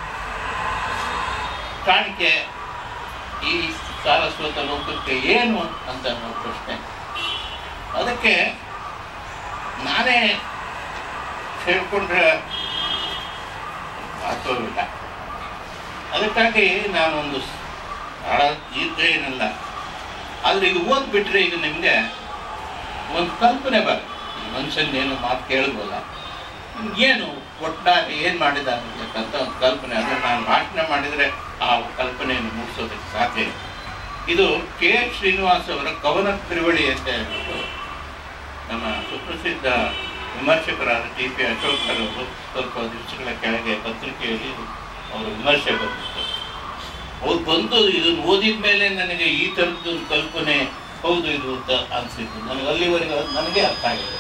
ಕಾಣಿಕೆ ಈ ಸಾರಸ್ವತ ಲೋಕಕ್ಕೆ ಏನು ಅಂತ ಅನ್ನೋ ಪ್ರಶ್ನೆ ಅದಕ್ಕೆ ನಾನೇ ಹೇಳ್ಕೊಂಡ್ರೆ ಅರ್ಥವಿಲ್ಲ ಅದಕ್ಕಾಗಿ ನಾನೊಂದು ಸ್- ಬಹಳ ದೀರ್ಘ ಏನಲ್ಲ ಆದರೆ ಇದು ಓದ್ಬಿಟ್ರೆ ಈಗ ನಿಮಗೆ ಒಂದು ಕಲ್ಪನೆ ಬರುತ್ತೆ ಈ ಮನುಷ್ಯನ ಏನು ಮಾತು ಕೇಳಿದ್ವಲ್ಲ ಏನು ಒಟ್ಟಾರೆ ಏನು ಮಾಡಿದ ಅಂತಕ್ಕಂಥ ಒಂದು ಕಲ್ಪನೆ ಅದನ್ನು ನಾನು ಭಾಷಣ ಮಾಡಿದರೆ ಆ ಕಲ್ಪನೆಯನ್ನು ಮೂಡಿಸೋದಕ್ಕೆ ಸಾಧ್ಯ ಇಲ್ಲ ಇದು ಕೆ ಎಚ್ ಶ್ರೀನಿವಾಸ್ ಅವರ ಕವನ ತಿರುವಳಿ ಅಂತ ಹೇಳ್ಬಿಟ್ಟು ನಮ್ಮ ಸುಪ್ರಸಿದ್ಧ ವಿಮರ್ಶಕರಾದ ಟಿ ಪಿ ಅಶೋಕರ್ ಅವರು ಸ್ವಲ್ಪ ದಿವಸಗಳ ಕೆಳಗೆ ಪತ್ರಿಕೆಯಲ್ಲಿ ಅವರು ವಿಮರ್ಶೆ ಬಂದಿತ್ತು ಅವ್ರು ಬಂದು ಇದನ್ನು ಓದಿದ ಮೇಲೆ ನನಗೆ ಈ ಥರದ್ದು ಒಂದು ಕಲ್ಪನೆ ಹೌದು ಇದು ಅಂತ ಅನಿಸಿತ್ತು ನನಗೆ ಅಲ್ಲಿವರೆಗೆ ಅದು ನನಗೆ ಅರ್ಥ ಆಗಿದೆ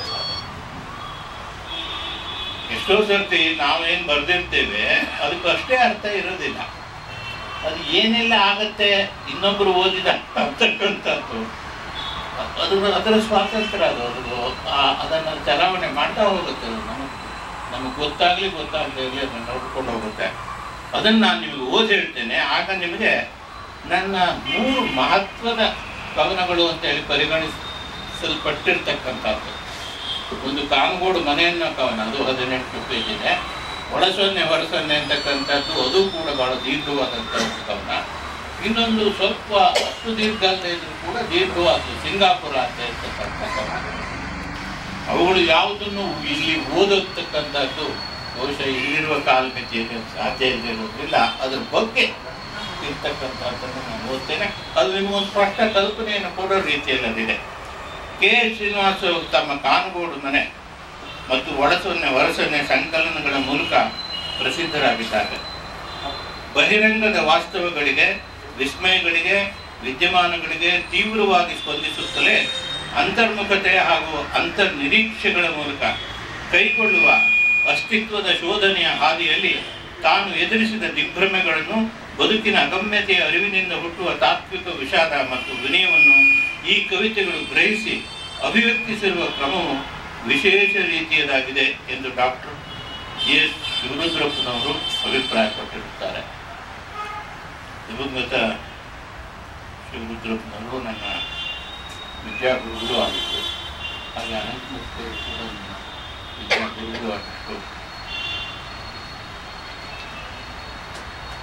ಎಷ್ಟೋ ಸರ್ತಿ ನಾವೇನು ಬರೆದಿರ್ತೇವೆ ಅದಕ್ಕೆ ಅಷ್ಟೇ ಅರ್ಥ ಇರೋದಿಲ್ಲ ಅದು ಏನೆಲ್ಲ ಆಗತ್ತೆ ಇನ್ನೊಬ್ಬರು ಓದಿದ ಅಂತಕ್ಕಂಥದ್ದು ಅದು ಅದರ ಸ್ವಾತಂತ್ರ್ಯ ಅದು ಅದು ಆ- ಅದನ್ನು ಚಲಾವಣೆ ಮಾಡ್ತಾ ಹೋಗುತ್ತೆ ಅದು ನಮಗೆ ನಮಗೆ ಗೊತ್ತಾಗ್ಲಿ ಗೊತ್ತಾಗಲಿ ಇರಲಿ ಅದನ್ನು ನೋಡ್ಕೊಂಡು ಹೋಗುತ್ತೆ ಅದನ್ನು ನಾನು ನಿಮಗೆ ಓದಿ ಹೇಳ್ತೇನೆ ಆಗ ನಿಮಗೆ ನನ್ನ ಮೂರು ಮಹತ್ವದ ಕವನಗಳು ಅಂತೇಳಿ ಪರಿಗಣಿಸಲ್ಪಟ್ಟಿರ್ತಕ್ಕಂಥದ್ದು ಒಂದು ಕಾಮಗೋಡು ಮನೆಯನ್ನ ಕವನ ಅದು ಹದಿನೆಂಟು ಪೇಜ್ ಇದೆ ಒಳಸೊನ್ನೆ ಹೊರಸೊನ್ನೆ ಅಂತಕ್ಕಂಥದ್ದು ಅದು ಕೂಡ ಬಹಳ ದೀರ್ಘವಾದಂಥ ಒಂದು ಕವನ ಇನ್ನೊಂದು ಸ್ವಲ್ಪ ಅಷ್ಟು ದೀರ್ಘ ಅಂತ ಇದ್ರೂ ಕೂಡ ದೀರ್ಘವಾದ ಸಿಂಗಾಪುರ ಅಂತ ಇರ್ತಕ್ಕಂಥ ಕವನ ಅವುಗಳು ಯಾವುದನ್ನು ಇಲ್ಲಿ ಓದತಕ್ಕಂಥದ್ದು ಬಹುಶಃ ಇಲ್ಲಿರುವ ಕಾಲಮಿತಿಯಲ್ಲಿ ಸಾಧ್ಯ ಇಲ್ಲದೆ ಇರೋದ್ರಿಂದ ಅದ್ರ ಬಗ್ಗೆ ಇರ್ತಕ್ಕಂಥದ್ದನ್ನು ನಾನು ಓದ್ತೇನೆ ಅದು ನಿಮಗೊಂದು ಸ್ಪಷ್ಟ ಕಲ್ಪನೆಯನ್ನು ಕೊಡೋ ರೀತಿಯಲ್ಲಿ ಅದಿದೆ ಕೆ ಎಸ್ ಶ್ರೀನಿವಾಸ್ ಅವರು ತಮ್ಮ ಕಾನುಗೋಡು ಮನೆ ಮತ್ತು ಒಳಸೊನ್ನೆ ಹೊರಸೊನ್ನೆ ಸಂಕಲನಗಳ ಮೂಲಕ ಪ್ರಸಿದ್ಧರಾಗಿದ್ದಾರೆ ಬಹಿರಂಗದ ವಾಸ್ತವಗಳಿಗೆ ವಿಸ್ಮಯಗಳಿಗೆ ವಿದ್ಯಮಾನಗಳಿಗೆ ತೀವ್ರವಾಗಿ ಸ್ಪಂದಿಸುತ್ತಲೇ ಅಂತರ್ಮುಖತೆ ಹಾಗೂ ಅಂತರ್ನಿರೀಕ್ಷೆಗಳ ಮೂಲಕ ಕೈಗೊಳ್ಳುವ ಅಸ್ತಿತ್ವದ ಶೋಧನೆಯ ಹಾದಿಯಲ್ಲಿ ತಾನು ಎದುರಿಸಿದ ದಿಗ್ಭ್ರಮೆಗಳನ್ನು ಬದುಕಿನ ಅಗಮ್ಯತೆಯ ಅರಿವಿನಿಂದ ಹುಟ್ಟುವ ತಾತ್ವಿಕ ವಿಷಾದ ಮತ್ತು ವಿನಯವನ್ನು ಈ ಕವಿತೆಗಳು ಗ್ರಹಿಸಿ ಅಭಿವ್ಯಕ್ತಿಸಿರುವ ಕ್ರಮವು ವಿಶೇಷ ರೀತಿಯದಾಗಿದೆ ಎಂದು ಡಾಕ್ಟರ್ ಜಿ ಎಸ್ ಶಿವರುದ್ರಪ್ಪನವರು ಅಭಿಪ್ರಾಯಪಟ್ಟಿರುತ್ತಾರೆ ದಿವಂಗತ ಶಿವರುದ್ರಪ್ಪನವರು ನನ್ನ ವಿದ್ಯಾಗುರುಗಳು ಆಗಿತ್ತು ಹಾಗೆ ಅನಂತಮೂರ್ತಿಯವರು ಕೂಡ ನನ್ನ ವಿದ್ಯಾಗುರುಗಳು ಆಗಿತ್ತು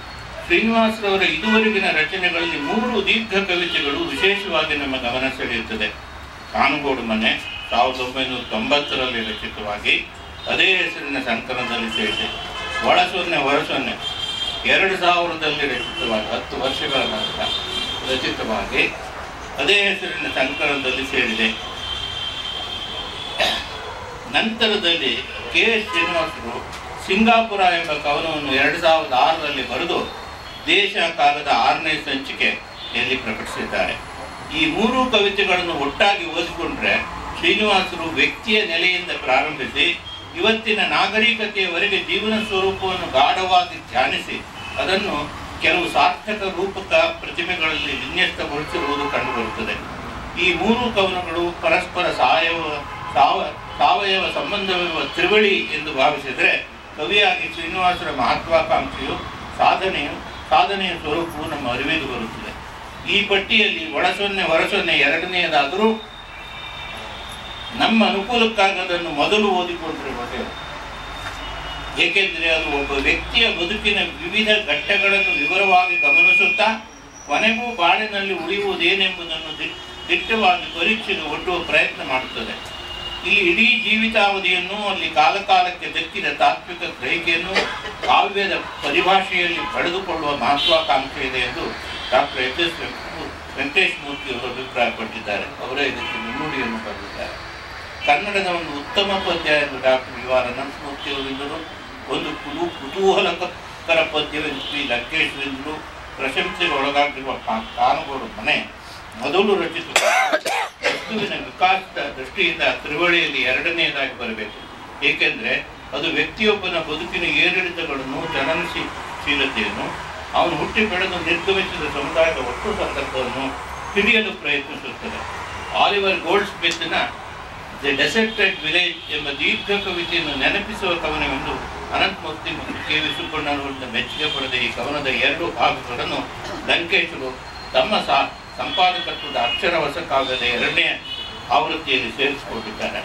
ಶ್ರೀನಿವಾಸರವರ ಇದುವರೆಗಿನ ರಚನೆಗಳಲ್ಲಿ ಮೂರು ದೀರ್ಘ ಕವಿತೆಗಳು ವಿಶೇಷವಾಗಿ ನಮ್ಮ ಗಮನ ಸೆಳೆಯುತ್ತದೆ ಕಾನುಗೋಡು ಮನೆ ಸಾವಿರದ ಒಂಬೈನೂರ ತೊಂಬತ್ತರಲ್ಲಿ ರಚಿತವಾಗಿ ಅದೇ ಹೆಸರಿನ ಸಂಕಲನದಲ್ಲಿ ಸೇರಿದೆ ಒಳ ಸೊನ್ನೆ ಹೊರ ಸೊನ್ನೆ ಎರಡು ಸಾವಿರದಲ್ಲಿ ರಚಿತವಾಗಿ ಹತ್ತು ವರ್ಷಗಳ ನಂತರ ರಚಿತವಾಗಿ ಅದೇ ಹೆಸರಿನ ಸಂಕಲನದಲ್ಲಿ ಸೇರಿದೆ ನಂತರದಲ್ಲಿ ಕೆ ಎಸ್ ಶ್ರೀನಿವಾಸರು ಸಿಂಗಾಪುರ ಎಂಬ ಕವನವನ್ನು ಎರಡು ಸಾವಿರದ ಆರರಲ್ಲಿ ಬರೆದು ದೇಶ ಕಾಲದ ಆರನೇ ಸಂಚಿಕೆಯಲ್ಲಿ ಪ್ರಕಟಿಸಿದ್ದಾರೆ ಈ ಮೂರು ಕವಿತೆಗಳನ್ನು ಒಟ್ಟಾಗಿ ಓದಿಕೊಂಡ್ರೆ ಶ್ರೀನಿವಾಸರು ವ್ಯಕ್ತಿಯ ನೆಲೆಯಿಂದ ಪ್ರಾರಂಭಿಸಿ ಇವತ್ತಿನ ನಾಗರಿಕತೆಯವರೆಗೆ ಜೀವನ ಸ್ವರೂಪವನ್ನು ಗಾಢವಾಗಿ ಧ್ಯಾನಿಸಿ ಅದನ್ನು ಕೆಲವು ಸಾರ್ಥಕ ರೂಪಕ ಪ್ರತಿಮೆಗಳಲ್ಲಿ ವಿನ್ಯಸ್ತಗೊಳಿಸಿರುವುದು ಕಂಡುಬರುತ್ತದೆ ಈ ಮೂರು ಕವನಗಳು ಪರಸ್ಪರ ಸಾವಯವ ಸಾವ ಸಾವಯವ ಸಂಬಂಧವಿರುವ ತ್ರಿವಳಿ ಎಂದು ಭಾವಿಸಿದರೆ ಕವಿಯಾಗಿ ಶ್ರೀನಿವಾಸರ ಮಹತ್ವಾಕಾಂಕ್ಷೆಯು ಸಾಧನೆಯು ಸಾಧನೆಯ ಸ್ವರೂಪವು ನಮ್ಮ ಅರಿವಿಗೆ ಬರುತ್ತದೆ ಈ ಪಟ್ಟಿಯಲ್ಲಿ ಒಳಸೊನ್ನೆ ಹೊರಸೊನ್ನೆ ಎರಡನೆಯದಾದರೂ ನಮ್ಮ ಅನುಕೂಲಕ್ಕಾಗಿ ಅದನ್ನು ಮೊದಲು ಓದಿಕೊಂಡ್ರೆ ಒಳ್ಳೆಯದು ಏಕೆಂದರೆ ಅದು ಒಬ್ಬ ವ್ಯಕ್ತಿಯ ಬದುಕಿನ ವಿವಿಧ ಘಟ್ಟಗಳನ್ನು ವಿವರವಾಗಿ ಗಮನಿಸುತ್ತಾ ಕೊನೆಗೂ ಬಾಳಿನಲ್ಲಿ ಉಳಿಯುವುದೇನೆಂಬುದನ್ನು ದಿಟ್- ದಿಟ್ಟವಾಗಿ ಪರೀಕ್ಷೆಗೆ ಒಡ್ಡುವ ಪ್ರಯತ್ನ ಮಾಡುತ್ತದೆ ಇಲ್ಲಿ ಇಡೀ ಜೀವಿತಾವಧಿಯನ್ನು ಅಲ್ಲಿ ಕಾಲಕಾಲಕ್ಕೆ ದಕ್ಕಿದ ತಾತ್ವಿಕ ಗ್ರಹಿಕೆಯನ್ನು ಕಾವ್ಯದ ಪರಿಭಾಷೆಯಲ್ಲಿ ಪಡೆದುಕೊಳ್ಳುವ ಮಹತ್ವಾಕಾಂಕ್ಷೆ ಇದೆ ಎಂದು doctor H S Venkatesh Murthy ಅವರು ಅಭಿಪ್ರಾಯಪಟ್ಟಿದ್ದಾರೆ ಅವರೇ ಇದಕ್ಕೆ ಮುನ್ನುಡಿಯನ್ನು ಬರೆದಿದ್ದಾರೆ ಕನ್ನಡದ ಒಂದು ಉತ್ತಮ ಪದ್ಯ ಎಂದು ಡಾಕ್ಟರ್ ವಿ ಆರ್ ಅನಂತಮೂರ್ತಿ ಅವರಿಂದಲೂ ಒಂದು ಕುಲು ಕುತೂಹಲಕರ ಪದ್ಯವೆಂದು ಶ್ರೀ ಲಂಕೇಶ್ವರಿಂದಲೂ ಪ್ರಶಂಸೆಗೆ ಒಳಗಾಗಿರುವ ಕಾ- ಕಾನುಗೋಡು ಮನೆ ಮೊದಲು ರಚಿತ ವಸ್ತುವಿನ ವಿಕಾಸದ ದೃಷ್ಟಿಯಿಂದ ತ್ರಿವಳಿಯಲ್ಲಿ ಎರಡನೆಯದಾಗಿ ಬರಬೇಕು ಏಕೆಂದರೆ ಅದು ವ್ಯಕ್ತಿಯೊಬ್ಬನ ಬದುಕಿನ ಏರಿಳಿತಗಳನ್ನು ಚಲನಶೀಲತೆಯನ್ನು ಅವನು ಹುಟ್ಟಿ ಬೆಳೆದು ನಿರ್ಗಮಿಸಿದ ಸಮುದಾಯದ ಒಟ್ಟು ಸಂದರ್ಭವನ್ನು ತಿಳಿಯಲು ಪ್ರಯತ್ನಿಸುತ್ತದೆ ಆಲಿವರ್ ಗೋಲ್ಡ್ ಸ್ಮಿತ್ನ ದಿ ಡೆಸೆಕ್ಟೆಡ್ ವಿಲೇಜ್ ಎಂಬ ದೀರ್ಘ ಕವಿತೆಯನ್ನು ನೆನಪಿಸುವ ಕವನವೆಂದು ಅನಂತಮೂರ್ತಿ ಮತ್ತು ಕೆ ವಿ ಸುಬ್ಬಣ್ಣವರಿಂದ ಮೆಚ್ಚುಗೆ ಪಡೆದ ಈ ಕವನದ ಎರಡು ಭಾಗಗಳನ್ನು ಲಂಕೇಶರು ತಮ್ಮ ಸಾ ಸಂಪಾದಕತ್ವದ ಅಕ್ಷರವಸ ಕಾವ್ಯದ ಎರಡನೇ ಆವೃತ್ತಿಯಲ್ಲಿ ಸೇರಿಸಿಕೊಂಡಿದ್ದಾರೆ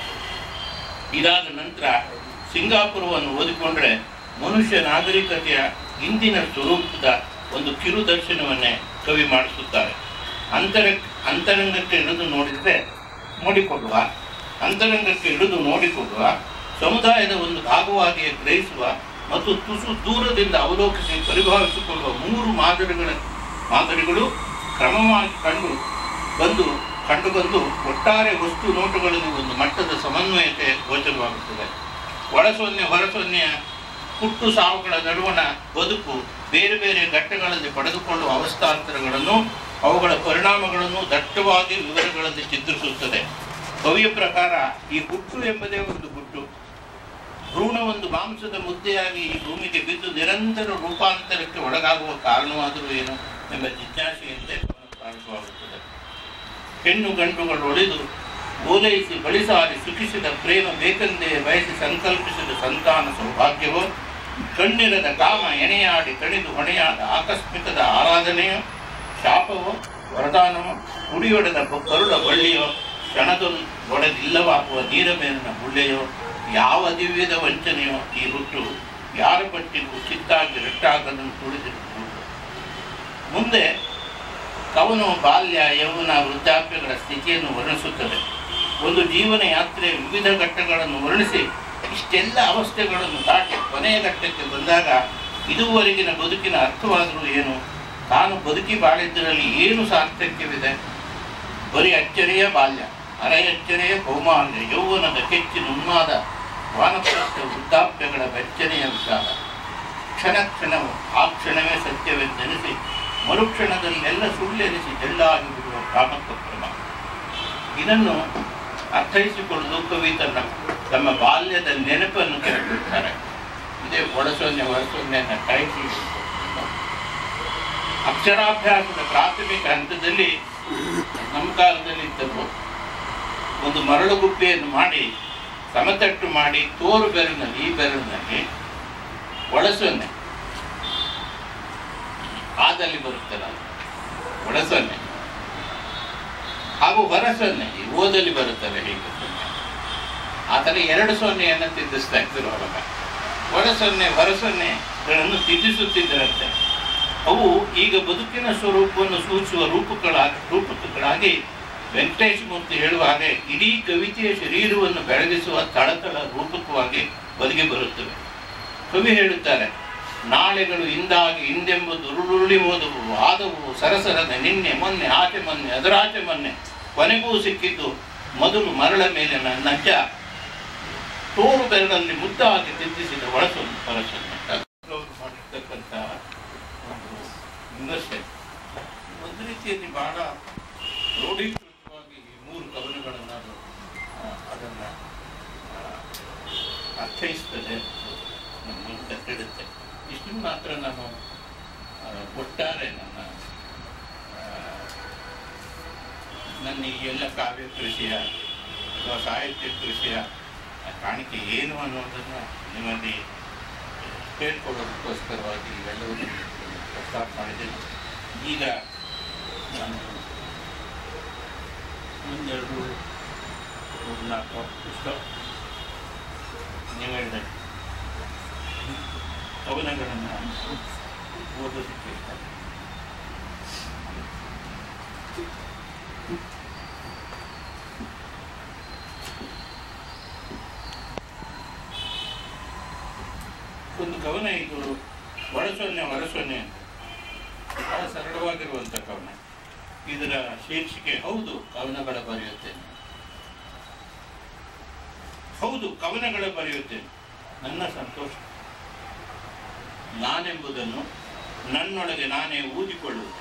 ಇದಾದ ನಂತರ ಸಿಂಗಾಪುರವನ್ನು ಓದಿಕೊಂಡ್ರೆ ಮನುಷ್ಯ ನಾಗರಿಕತೆಯ ಇಂದಿನ ಸ್ವರೂಪದ ಒಂದು ಕಿರು ದರ್ಶನವನ್ನೇ ಕವಿ ಮಾಡಿಸುತ್ತಾರೆ ಅಂತರ ಅಂತರಂಗಕ್ಕೆ ಇಳಿದು ನೋಡಿದರೆ ನೋಡಿಕೊಳ್ಳುವ ಅಂತರಂಗಕ್ಕೆ ಇಳಿದು ನೋಡಿಕೊಳ್ಳುವ ಸಮುದಾಯದ ಒಂದು ಭಾಗವಾಗಿ ಗ್ರಹಿಸುವ ಮತ್ತು ತುಸು ದೂರದಿಂದ ಅವಲೋಕಿಸಿ ಪರಿಭಾವಿಸಿಕೊಳ್ಳುವ ಮೂರು ಮಾದರಿಗಳ ಮಾದರಿಗಳು ಕ್ರಮವಾಗಿ ಕಂಡು ಬಂದು ಕಂಡುಬಂದು ಒಟ್ಟಾರೆ ವಸ್ತು ನೋಟಗಳಲ್ಲಿ ಒಂದು ಮಟ್ಟದ ಸಮನ್ವಯತೆ ಗೋಚರವಾಗುತ್ತದೆ ಒಳಸೊನ್ನೆ ಹೊರಸೊನ್ನೆಯ ಹುಟ್ಟು ಸಾವುಗಳ ನಡುವಣ ಬದುಕು ಬೇರೆ ಬೇರೆ ಘಟ್ಟಗಳಲ್ಲಿ ಪಡೆದುಕೊಳ್ಳುವ ಅವಸ್ಥಾಂತರಗಳನ್ನು ಅವುಗಳ ಪರಿಣಾಮಗಳನ್ನು ದಟ್ಟವಾಗಿ ವಿವರಗಳಲ್ಲಿ ಚಿತ್ರಿಸುತ್ತದೆ ಕವಿಯ ಪ್ರಕಾರ ಈ ಹುಟ್ಟು ಎಂಬುದೇ ಒಂದು ಹುಟ್ಟು ಭ್ರೂಣ ಒಂದು ಮಾಂಸದ ಮುದ್ದೆಯಾಗಿ ಈ ಭೂಮಿಗೆ ಬಿದ್ದು ನಿರಂತರ ರೂಪಾಂತರಕ್ಕೆ ಒಳಗಾಗುವ ಕಾರಣವಾದರೂ ಏನು ಎಂಬ ಜಿಜ್ಞಾಸೆಯಂತೆ ಪ್ರಾರಂಭವಾಗುತ್ತದೆ ಹೆಣ್ಣು ಗಂಡುಗಳು ಒಡೆದು ಓಲೈಸಿ ಬಳಿಸಾರಿ ಸುಖಿಸಿದ ಪ್ರೇಮ ಬೇಕೆಂದೇ ಬಯಸಿ ಸಂಕಲ್ಪಿಸಿದ ಸಂತಾನ ಸೌಭಾಗ್ಯವೋ ಕಣ್ಣಿರದ ಕಾಮ ಎಣೆಯಾಡಿ ಕಣಿದು ಹೊಣೆಯಾದ ಆಕಸ್ಮಿಕದ ಆರಾಧನೆಯೋ ಶಾಪವೋ ವರದಾನವೋ ಕುಡಿಯೊಡೆದ ಬ- ಕರುಳ ಬಳ್ಳಿಯೋ ಕ್ಷಣದೊಂದು ಒಡೆದಿಲ್ಲವಾಗುವ ನೀರ ಮೇಲಿನ ಮುಳ್ಳೆಯೋ ಯಾವ ದಿವ್ಯದ ವಂಚನೆಯೋ ಈ ಹುಟ್ಟು ಯಾರ ಪಟ್ಟಿಗೂ ಚಿತ್ತಾಗಿ ರಟ್ಟಾಗದನ್ನು ತುಳಿದಿರುವುದು ಮುಂದೆ ಕವನವು ಬಾಲ್ಯ ಯೌವನ ವೃದ್ಧಾಪ್ಯಗಳ ಸ್ಥಿತಿಯನ್ನು ವರ್ಣಿಸುತ್ತದೆ ಒಂದು ಜೀವನ ಯಾತ್ರೆಯ ವಿವಿಧ ಘಟ್ಟಗಳನ್ನು ವರ್ಣಿಸಿ ಇಷ್ಟೆಲ್ಲ ಅವಸ್ಥೆಗಳನ್ನು ದಾಟಿ ಕೊನೆಯ ಘಟ್ಟಕ್ಕೆ ಬಂದಾಗ ಇದುವರೆಗಿನ ಬದುಕಿನ ಅರ್ಥವಾದರೂ ಏನು ತಾನು ಬದುಕಿ ಬಾಳಿದ್ದರಲ್ಲಿ ಏನು ಸಾರ್ಥಕ್ಯವಿದೆ ಬರೀ ಅಚ್ಚರಿಯ ಬಾಲ್ಯ ಅರೆಯಚ್ಚರಿಯ ಕೌಮಾರ್ಯ ಯೌವನದ ಕೆಚ್ಚಿನ ಉನ್ಮಾದ ವಾನಪ್ರಸ್ಥ ವೃದ್ಧಾಪ್ಯಗಳ ಬೆಚ್ಚನೆಯ ವಿಚಾರ ಕ್ಷಣ ಕ್ಷಣವು ಆ ಕ್ಷಣವೇ ಸತ್ಯವೆಂದೆನಿಸಿ ಮರುಕ್ಷಣದಲ್ಲೆಲ್ಲ ಸುಳ್ಳೆನಿಸಿ ಜಲ್ಲಾಗಿ ಬಿಡುವ ಕಾಮಕ ಕ್ರಮ ಇದನ್ನು ಅರ್ಥೈಸಿಕೊಳ್ಳಲು ಕವಿ ತನ್ನ ತಮ್ಮ ಬಾಲ್ಯದ ನೆನಪನ್ನು ಕೆರಬಿಡ್ತಾರೆ ಇದೇ ಒಳಸೊನ್ನೆ ಹೊರಸೊನ್ನೆನ ಟೈಟಲ್ ಅಕ್ಷರಾಭ್ಯಾಸದ ಪ್ರಾಥಮಿಕ ಹಂತದಲ್ಲಿ ನಮ್ಮ ಕಾಲದಲ್ಲಿ ಇದ್ದರು ಒಂದು ಮರಳು ಗುಪ್ಪೆಯನ್ನು ಮಾಡಿ ಸಮತಟ್ಟು ಮಾಡಿ ತೋರು ಬೆರಳಿನಲ್ಲಿ ಈ ಬೆರಳಿನಲ್ಲಿ ಒಳಸೊನ್ನೆ ಆದಲ್ಲಿ ಬರುತ್ತಲ್ಲ ಅದು. ಒಳಸೊನ್ನೆ ಹಾಗೂ ಹೊರಸೊನ್ನೆ ಈ ಓದಲ್ಲಿ ಬರುತ್ತಲ್ಲ ಹೀಗೆ ಸೊನ್ನೆ ಆ ಥರ ಎರಡು ಸೊನ್ನೆಯನ್ನು ತಿದ್ದಿಸ್ತಾ ಇದ್ರು ಅವಾಗ ಒಳಸೊನ್ನೆ ಹೊರಸೊನ್ನೆಗಳನ್ನು ತಿದ್ದಿಸುತ್ತಿದ್ದರಂತೆ ಅವು ಈಗ ಬದುಕಿನ ಸ್ವರೂಪವನ್ನು ಸೂಚಿಸುವ ರೂಪಗಳಾಗಿ ರೂಪಕಗಳಾಗಿ ವೆಂಕಟೇಶ ಮೂರ್ತಿ ಹೇಳುವ ಹಾಗೆ ಇಡೀ ಕವಿತೆಯ ಶರೀರವನ್ನು ಬೆಳಗಿಸುವ ತಳತಳ ರೂಪಕವಾಗಿ ಒದಗಿ ಬರುತ್ತವೆ ಕವಿ ಹೇಳುತ್ತಾರೆ ನಾಳೆಗಳು ಇಂದಾಗಿ ಹಿಂದೆಂಬುದು ಉರುಳುರುಳಿ ಓದುವು ಆದವು ಸರಸರದ ನಿನ್ನೆ ಮೊನ್ನೆ ಆಚೆ ಮೊನ್ನೆ ಅದರಾಚೆ ಮೊನ್ನೆ ಕೊನೆಗೂ ಸಿಕ್ಕಿದ್ದು ಮೊದಲು ಮರಳ ಮೇಲೆ ನನ್ನಜ್ಜ ತೋರು ಬೆರಳಲ್ಲಿ ಮುದ್ದಾಗಿ ತಿದ್ದಿಸಿದ ಒಳಸೊನ್ನು ಪರಸೊನ್ನೆ ಅವರು ಮಾಡಿರ್ತಕ್ಕಂಥ ಒಂದು ವಿಮರ್ಶೆ ಒಂದು ರೀತಿಯಲ್ಲಿ ಬಹಳ ರೂಢೀಕೃತವಾಗಿ ಈ ಮೂರು ಕವನಗಳನ್ನು ಅದು ಆ, ಅದನ್ನ ಆ, ಅರ್ಥೈಸ್ತದೆ ನಮ್ಮ ಮೂಲಕ ತಿಳಿಯುತ್ತೆ ಇಷ್ಟನ್ನು ಮಾತ್ರ ನಾನು ಆ, ಒಟ್ಟಾರೆ ನನ್ನ ಆ, ನನ್ನ ಈ ಎಲ್ಲ ಕಾವ್ಯ ಕೃಷಿಯ ಅಥವಾ ಸಾಹಿತ್ಯ ಕೃಷಿಯ ಆ ಕಾಣಿಕೆ ಏನು ಅನ್ನೋದನ್ನು ನಿಮ್ಮಲ್ಲಿ ಹೇಳ್ಕೊಳ್ಳೋದಕ್ಕೋಸ್ಕರವಾಗಿ ಇವೆಲ್ಲವನ್ನೂ ಪ್ರಸ್ತಾಪ ಮಾಡಿದ್ದೇನೆ ಈಗ ನಾನು ಒಂದೆರಡು ಮೂರು ನಾಲ್ಕು ಪುಸ್ತಕ ನೀವು ಹೇಳಿದ ಕವನಗಳನ್ನು ಓದೋದಕ್ಕೆ ಇಷ್ಟ. ಒಂದು ಕವನ ಇದು ಒಳಸೊನ್ನೆ ಹೊರಸೊನ್ನೆ ಅಂತ ಬಹಳ ಸರಳವಾಗಿರುವಂಥ ಕವನ ಇದರ ಶೀರ್ಷಿಕೆ ಹೌದು ಕವನಗಳ ಬರೆಯುತ್ತೇನೆ ಹೌದು ಕವನಗಳ ಬರೆಯುತ್ತೇನೆ ನನ್ನ ಸಂತೋಷ ನಾನೆಂಬುದನ್ನು ನನ್ನೊಳಗೆ ನಾನೇ ಊದಿಕೊಳ್ಳುವುದು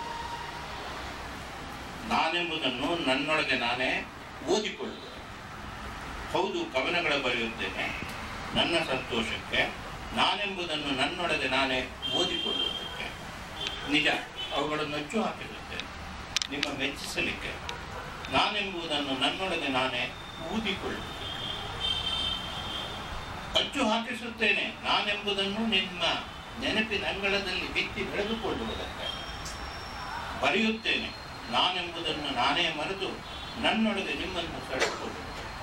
ನಾನೆಂಬುದನ್ನು ನನ್ನೊಳಗೆ ನಾನೇ ಓದಿಕೊಳ್ಳುವುದು ಹೌದು ಕವನಗಳ ಬರೆಯುತ್ತೇನೆ ನನ್ನ ಸಂತೋಷಕ್ಕೆ ನಾನೆಂಬುದನ್ನು ನನ್ನೊಳಗೆ ನಾನೇ ಓದಿಕೊಳ್ಳುವುದಕ್ಕೆ ನಿಜ ಅವುಗಳನ್ನು ಅಚ್ಚು ಹಾಕಿರುತ್ತೇನೆ ನಿಮ್ಮ ಮೆಚ್ಚಿಸಲಿಕ್ಕೆ ನಾನೆಂಬುದನ್ನು ನನ್ನೊಳಗೆ ನಾನೇ ಊದಿಕೊಳ್ಳುವುದು ಅಚ್ಚು ಹಾಕಿಸುತ್ತೇನೆ ನಾನೆಂಬುದನ್ನು ನಿಮ್ಮ ನೆನಪಿನ ಅಂಗಳದಲ್ಲಿ ಬಿತ್ತಿ ಬೆಳೆದುಕೊಳ್ಳುವುದಕ್ಕೆ ಬರೆಯುತ್ತೇನೆ ನಾನೆಂಬುದನ್ನು ನಾನೇ ಮರೆತು ನನ್ನೊಳಗೆ ನಿಮ್ಮನ್ನು ಸೆಳೆದುಕೊಳ್ಳುವುದು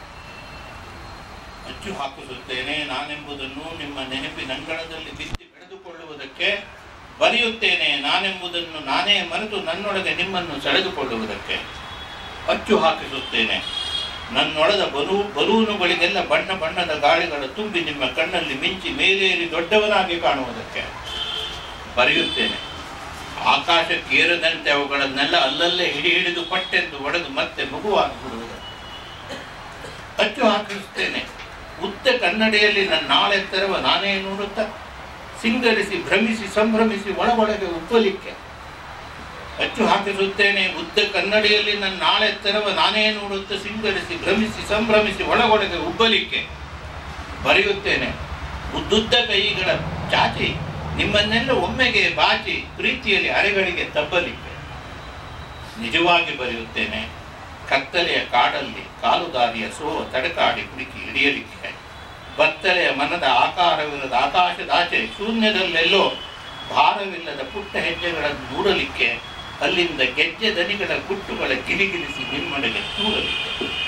ಅಚ್ಚು ಹಾಕಿಸುತ್ತೇನೆ ನಾನೆಂಬುದನ್ನು ನಿಮ್ಮ ನೆನಪಿನ ಅಂಗಳದಲ್ಲಿ ಬಿತ್ತಿ ಬೆಳೆದುಕೊಳ್ಳುವುದಕ್ಕೆ ಬರೆಯುತ್ತೇನೆ ನಾನೆಂಬುದನ್ನು ನಾನೇ ಮರೆತು ನನ್ನೊಳಗೆ ನಿಮ್ಮನ್ನು ಸೆಳೆದುಕೊಳ್ಳುವುದಕ್ಕೆ ಅಚ್ಚು ಹಾಕಿಸುತ್ತೇನೆ ನನ್ನೊಳದ ಬಲೂ ಬಲೂನುಗಳಿಗೆಲ್ಲ ಬಣ್ಣ ಬಣ್ಣದ ಗಾಳಿಗಳ ತುಂಬಿ ನಿಮ್ಮ ಕಣ್ಣಲ್ಲಿ ಮಿಂಚಿ ಮೇಲೇರಿ ದೊಡ್ಡವನಾಗಿ ಕಾಣುವುದಕ್ಕೆ ಬರೆಯುತ್ತೇನೆ ಆಕಾಶಕ್ಕೇರದಂತೆ ಅವುಗಳನ್ನೆಲ್ಲ ಅಲ್ಲಲ್ಲೇ ಹಿಡಿ ಹಿಡಿದು ಪಟ್ಟೆಂದು ಒಡೆದು ಮತ್ತೆ ಮಗುವಾಗಿ ಬಿಡುವುದಕ್ಕೆ ಅಚ್ಚು ಹಾಕಿಸುತ್ತೇನೆ ಉದ್ದ ಕನ್ನಡಿಯಲ್ಲಿ ನನ್ನ ನಾಳೆತ್ತರವ ನಾನೇ ನೋಡುತ್ತಾ ಸಿಂಗರಿಸಿ ಭ್ರಮಿಸಿ ಸಂಭ್ರಮಿಸಿ ಒಳಗೊಳಗೆ ಉಬ್ಬಲಿಕ್ಕೆ ಅಚ್ಚು ಹಾಕಿಸುತ್ತೇನೆ ಉದ್ದ ಕನ್ನಡಿಯಲ್ಲಿ ನನ್ನ ನಾಳೆತ್ತರವ ನಾನೇ ನೋಡುತ್ತಾ ಸಿಂಗರಿಸಿ ಭ್ರಮಿಸಿ ಸಂಭ್ರಮಿಸಿ ಒಳಗೊಳಗೆ ಉಬ್ಬಲಿಕ್ಕೆ ಬರೆಯುತ್ತೇನೆ ಉದ್ದುದ್ದ ಕೈಗಳ ಚಾಚಿ ನಿಮ್ಮನ್ನೆಲ್ಲ ಒಮ್ಮೆಗೆ ಬಾಚಿ ಪ್ರೀತಿಯಲ್ಲಿ ಅರೆಗಳಿಗೆ ತಬ್ಬಲಿಕ್ಕೆ ನಿಜವಾಗಿ ಬರೆಯುತ್ತೇನೆ ಕತ್ತಲೆಯ ಕಾಡಲ್ಲಿ ಕಾಲುದಾರಿಯ ಸೋವ ತಡಕಾಡಿ ಹುಡುಕಿ ಹಿಡಿಯಲಿಕ್ಕೆ ಬತ್ತಲೆಯ ಮನದ ಆಕಾರವಿಲ್ಲದ ಆಕಾಶದಾಚೆ ಶೂನ್ಯದಲ್ಲೆಲ್ಲೋ ಭಾರವಿಲ್ಲದ ಪುಟ್ಟ ಹೆಜ್ಜೆಗಳನ್ನು ನೋಡಲಿಕ್ಕೆ ಅಲ್ಲಿಂದ ಗೆಜ್ಜೆ ದನಿಗಳ ಗುಟ್ಟುಗಳ ಗಿಲಿಗಿಲಿಸಿ ನಿಮ್ಮಡೆಗೆ ತೂರಲಿಕ್ಕೆ